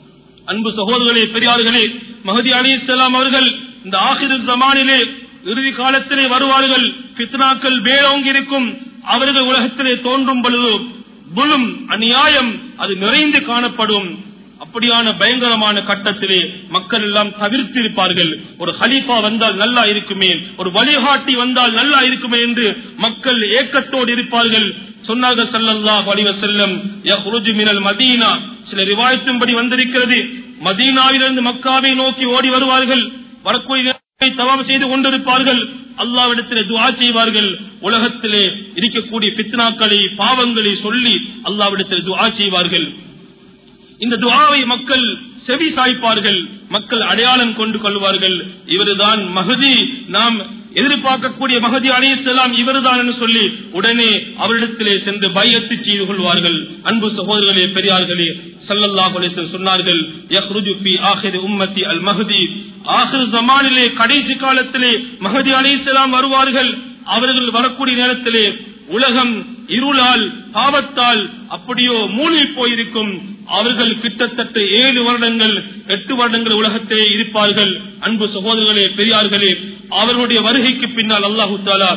அன்பு சகோதரர்களே பெரியார்களே மஹதி அலி இஸ்லாம் அவர்கள் இந்த ஆசிர் ஜமானிலே இறுதி காலத்திலே வருவார்கள் பித்னாக்கள் வேரோங்கி இருக்கும் அவர்கள் உலகத்திலே தோன்றும் பொழுது புலும் அநியாயம் அது நிறைந்து காணப்படும் அப்படியான பயங்கரமான கட்டத்திலே மக்கள் எல்லாம் தவிர்த்திருப்பார்கள் ஒரு ஹலீஃபா வந்தால் நல்லா இருக்குமே ஒரு வழிகாட்டி வந்தால் நல்லா இருக்குமே என்று மக்கள் ஏக்கத்தோடு இருப்பார்கள் சொன்னார்கள் சல்லல்லாஹு அலைஹி வஸல்லம் யஹ்ருஜு மினல் மதீனா சில ரிவாயத்தின்படி வந்திருக்கிறது மதீனாவிலிருந்து மக்காவை நோக்கி ஓடி வருவார்கள் வரக்கூடிய தவம் செய்து கொண்டிருப்பார்கள் அல்லாவிடத்திலே துவா செய்வார்கள் உலகத்திலே இருக்கக்கூடிய பித்னாக்களை பாவங்களை சொல்லி அல்லாவிடத்தில் துவா செய்வார்கள் இந்த துவாவை மக்கள் செவி சாய்ப்பார்கள் மக்கள் அடையாளம் கொண்டு கொள்வார்கள் இவருதான் மகதி நாம் எதிர்பார்க்கக்கூடிய மகதி அலையலாம் இவர்தான் என்று சொல்லி உடனே அவரிடத்திலே சென்று பயத்து செய்து கொள்வார்கள் அன்பு சகோதரர்களே பெரியார்களே சல்லல்லாஹு அலைஹி வஸல்லம் சொன்னார்கள் யஹ்ருஜு ஃபீ ஆஹிர் உம்மத்தி அல் மஹதி ஆஹிர் ஜமானிலே கடைசி காலத்திலே மஹதி அலைஹிஸ்ஸலாம் வருவார்கள் அவர்கள் வரக்கூடிய நேரத்திலே உலகம் இருளால் பாவத்தால் அப்படியோ மூழ்கி போயிருக்கும் அவர்கள் கிட்டத்தட்ட ஏழு வருடங்கள் எட்டு வருடங்கள் உலகத்திலே இருப்பார்கள் அன்பு சகோதரர்களே பெரியார்களே அவர்களுடைய வருகைக்கு பின்னால் அல்லாஹு தாலா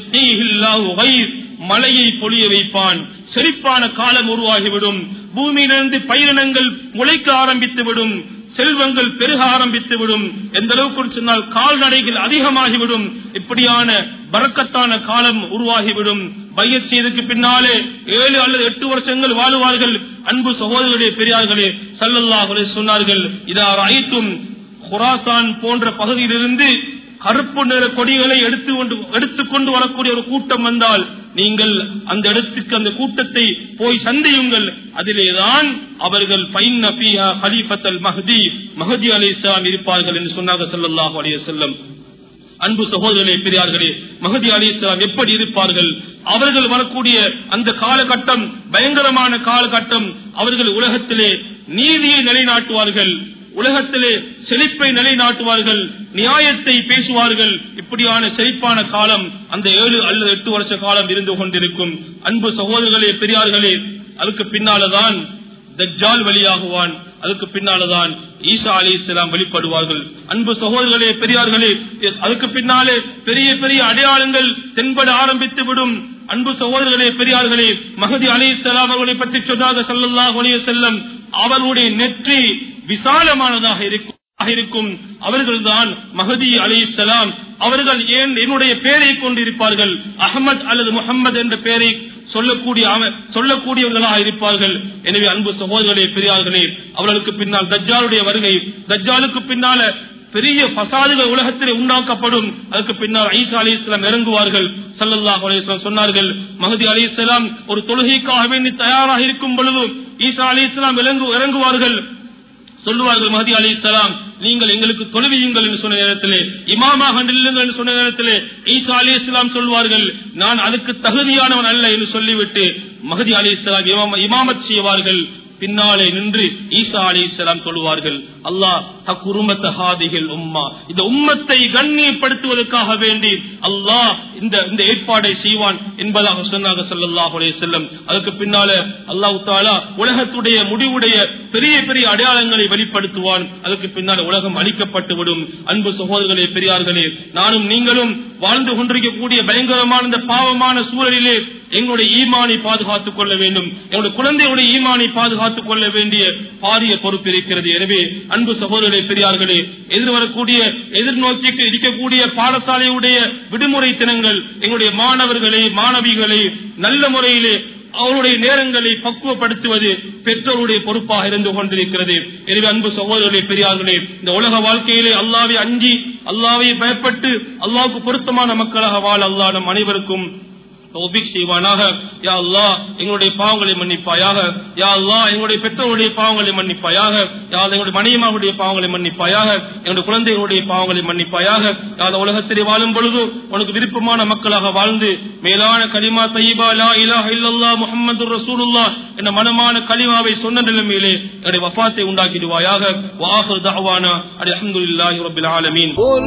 மழையை பொழிய வைப்பான் செழிப்பான காலம் உருவாகிவிடும் பூமியிலிருந்து பயிரினங்கள் முளைக்க ஆரம்பித்துவிடும் செல்வங்கள் பெருக ஆரம்பித்துவிடும் எந்த அளவுக்கு சொன்னால் கால்நடைகள் அதிகமாகிவிடும் இப்படியான பறக்கத்தான காலம் உருவாகிவிடும் பையத் செய்ததுக்கு பின்னாலே ஏழு அல்லது எட்டு வருஷங்கள் வாழுவார்கள் அன்பு சகோதரர்களே பெரியார்களே சல்லல்லாஹுலே சொன்னார்கள் இதார் ஐத்தும் குராசான் போன்ற பகுதியிலிருந்து கருப்பு நிற கொடிகளை எடுத்து கொண்டு எடுத்துக்கொண்டு வரக்கூடிய ஒரு கூட்டம் வந்தால் நீங்கள் அந்த இடத்துக்கு அந்த கூட்டத்தை போய் சந்தியுங்கள் அதிலேதான் அவர்கள் ஹலீஃபத்தல் மஹதி மஹதி அலி இஸ்லாம் இருப்பார்கள் என்று சொன்னாங்க சல்லாஹூ அலைய செல்லம் அன்பு சகோதரர்களே பெரியார்களே மஹதி அலி இஸ்லாம் எப்படி இருப்பார்கள் அவர்கள் வரக்கூடிய அந்த காலகட்டம் பயங்கரமான காலகட்டம் அவர்கள் உலகத்திலே நீதியை நிலைநாட்டுவார்கள் உலகத்திலே செழிப்பை நிலைநாட்டுவார்கள் நியாயத்தை பேசுவார்கள் இப்படியான செழிப்பான காலம் அந்த ஏழு அல்லது எட்டு வருஷ காலம் இருந்து கொண்டிருக்கும் அன்பு சகோதரர்களே பெரியார்களே அதுக்கு பின்னால்தான் தஜ்ஜால் வழியாகுவான் அதுக்கு பின்னால்தான் ஈசா அலி இஸ்லாம் வெளிப்படுவார்கள் அன்பு சகோதரர்களே பெரியார்களே அதுக்கு பின்னாலே பெரிய பெரிய அடையாளங்கள் தென்பட ஆரம்பித்து விடும் அன்பு சகோதரர்களே பெரியார்களே மகதி அலி இஸ்லாம் அவர்களை பற்றி சொன்னாக சல்லாஹ் அலைய செல்லம் அவர்களுடைய நெற்றி விசாலமானதாக இருக்கும் இருக்கும் அவர்கள்தான் மகதி அலி இஸ்லாம் அவர்கள் ஏன் என்னுடைய பெயரை கொண்டிருப்பார்கள் அகமது அல்லது முகமது என்ற பெயரை சொல்லக்கூடிய சொல்லக்கூடியவர்களாக இருப்பார்கள் எனவே அன்பு சகோதரர்களே பெரியார்களே அவர்களுக்கு பின்னால் தஜ்ஜாலுடைய வருகை தஜ்ஜாலுக்கு பின்னால பெரிய பசாதுகள் உலகத்திலே உண்டாக்கப்படும் அதுக்கு பின்னால் ஐசா அலி இஸ்லாம் இறங்குவார்கள் சல்லல்லாஹ் அலிஸ்லாம் சொன்னார்கள் மஹதி அலி இஸ்லாம் ஒரு தொழுகைக்காக வேண்டி தயாராக இருக்கும் பொழுது ஈசா அலி இஸ்லாம் இறங்குவார்கள் சொல்லுவார்கள் மஹதி அலி இஸ்லாம் நீங்கள் எங்களுக்கு தொழுவியுங்கள் என்று சொன்ன நேரத்திலே இமாமாக நில்லுங்கள் என்று சொன்ன நேரத்திலே ஈசா அலி இஸ்லாம் சொல்வார்கள் நான் அதுக்கு தகுதியானவன் அல்ல என்று சொல்லிவிட்டு மஹதி அலி இஸ்லாம் இமாமத் செய்வார்கள் பின்னாலே நின்று ஈசா அலி இஸ்லாம் சொல்லுவார்கள் அல்லாஹ் தக்குருமத்தஹாதிகள் உம்மா இந்த உம்மத்தை கண்ணியப்படுத்துவதற்காக வேண்டி அல்லாஹ் இந்த இந்த ஏற்பாடை செய்வான் என்பதாக சொன்னாங்க சல்லாஹ் செல்லம் அதுக்கு பின்னால அல்லாஹு தாலா உலகத்துடைய முடிவுடைய பெரிய பெரிய அடையாளங்களை வெளிப்படுத்துவான் அதுக்கு பின்னால் உலகம் அழிக்கப்பட்டு விடும் அன்பு சகோதரர்களே பெரியார்களே நானும் நீங்களும் வாழ்ந்து கொண்டிருக்கக்கூடிய பயங்கரமான இந்த பாவமான சூழலிலே எங்களுடைய ஈமானை பாதுகாத்துக் கொள்ள வேண்டும் எங்களுடைய குழந்தையுடைய ஈமானை பாதுகாத்துக் கொள்ள வேண்டிய பாரிய பொறுப்பு இருக்கிறது எனவே அன்பு சகோதரர்களே பெரியார்களே எதிர்வரக்கூடிய எதிர்நோக்கி இருக்கக்கூடிய பாடசாலையுடைய விடுமுறை தினங்கள் எங்களுடைய மாணவர்களை மாணவிகளை நல்ல முறையிலே அவருடைய நேரங்களை பக்குவப்படுத்துவது பெற்றோருடைய பொறுப்பாக இருந்து கொண்டிருக்கிறது எனவே அன்பு சகோதரர்களே பெரியார்களே இந்த உலக வாழ்க்கையிலே அல்லாவை அஞ்சி அல்லாவை பயப்பட்டு அல்லாவுக்கு பொருத்தமான மக்களாக வாழ அல்லா நம் அனைவருக்கும் தௌபிக் செய்வானாக யா அல்லா எங்களுடைய பாவங்களை மன்னிப்பாயாக யா அல்லா எங்களுடைய பெற்றோருடைய பாவங்களை மன்னிப்பாயாக யா எங்களுடைய மனைவிமாவுடைய பாவங்களை மன்னிப்பாயாக எங்களுடைய குழந்தைகளுடைய பாவங்களை மன்னிப்பாயாக யா உலகத்திலே வாழும் பொழுது உனக்கு விருப்பமான மக்களாக வாழ்ந்து மேலான கலிமா தையீபா லா இலாஹ இல்லல்லா முஹம்மது ரசூலுல்லா என்ற மனமான கலிமாவை சொன்ன நிலைமையிலே என்னுடைய வஃபாத்தை உண்டாக்கிடுவாயாக வாஹர் தஅவானா அல்ஹம்துலில்லாஹி ரப்பில் ஆலமீன் قل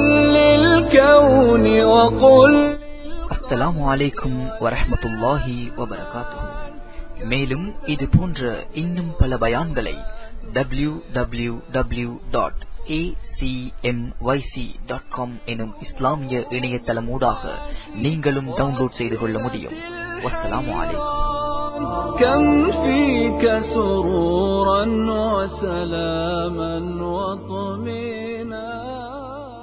للكون وقل அஸ்ஸலாமு அலைக்கும் வரஹ்மத்துல்லாஹி வபரகாத்துஹு மேலும் இது போன்ற இன்னும் பல பயான்களை W W W dot dot com எனும் இஸ்லாமிய இணையதளமூடாக நீங்களும் டவுன்லோட் செய்து கொள்ள முடியும் வஸ்ஸலாமு அலைக்கும் كم فيك سرورا وسلاما وطمئنا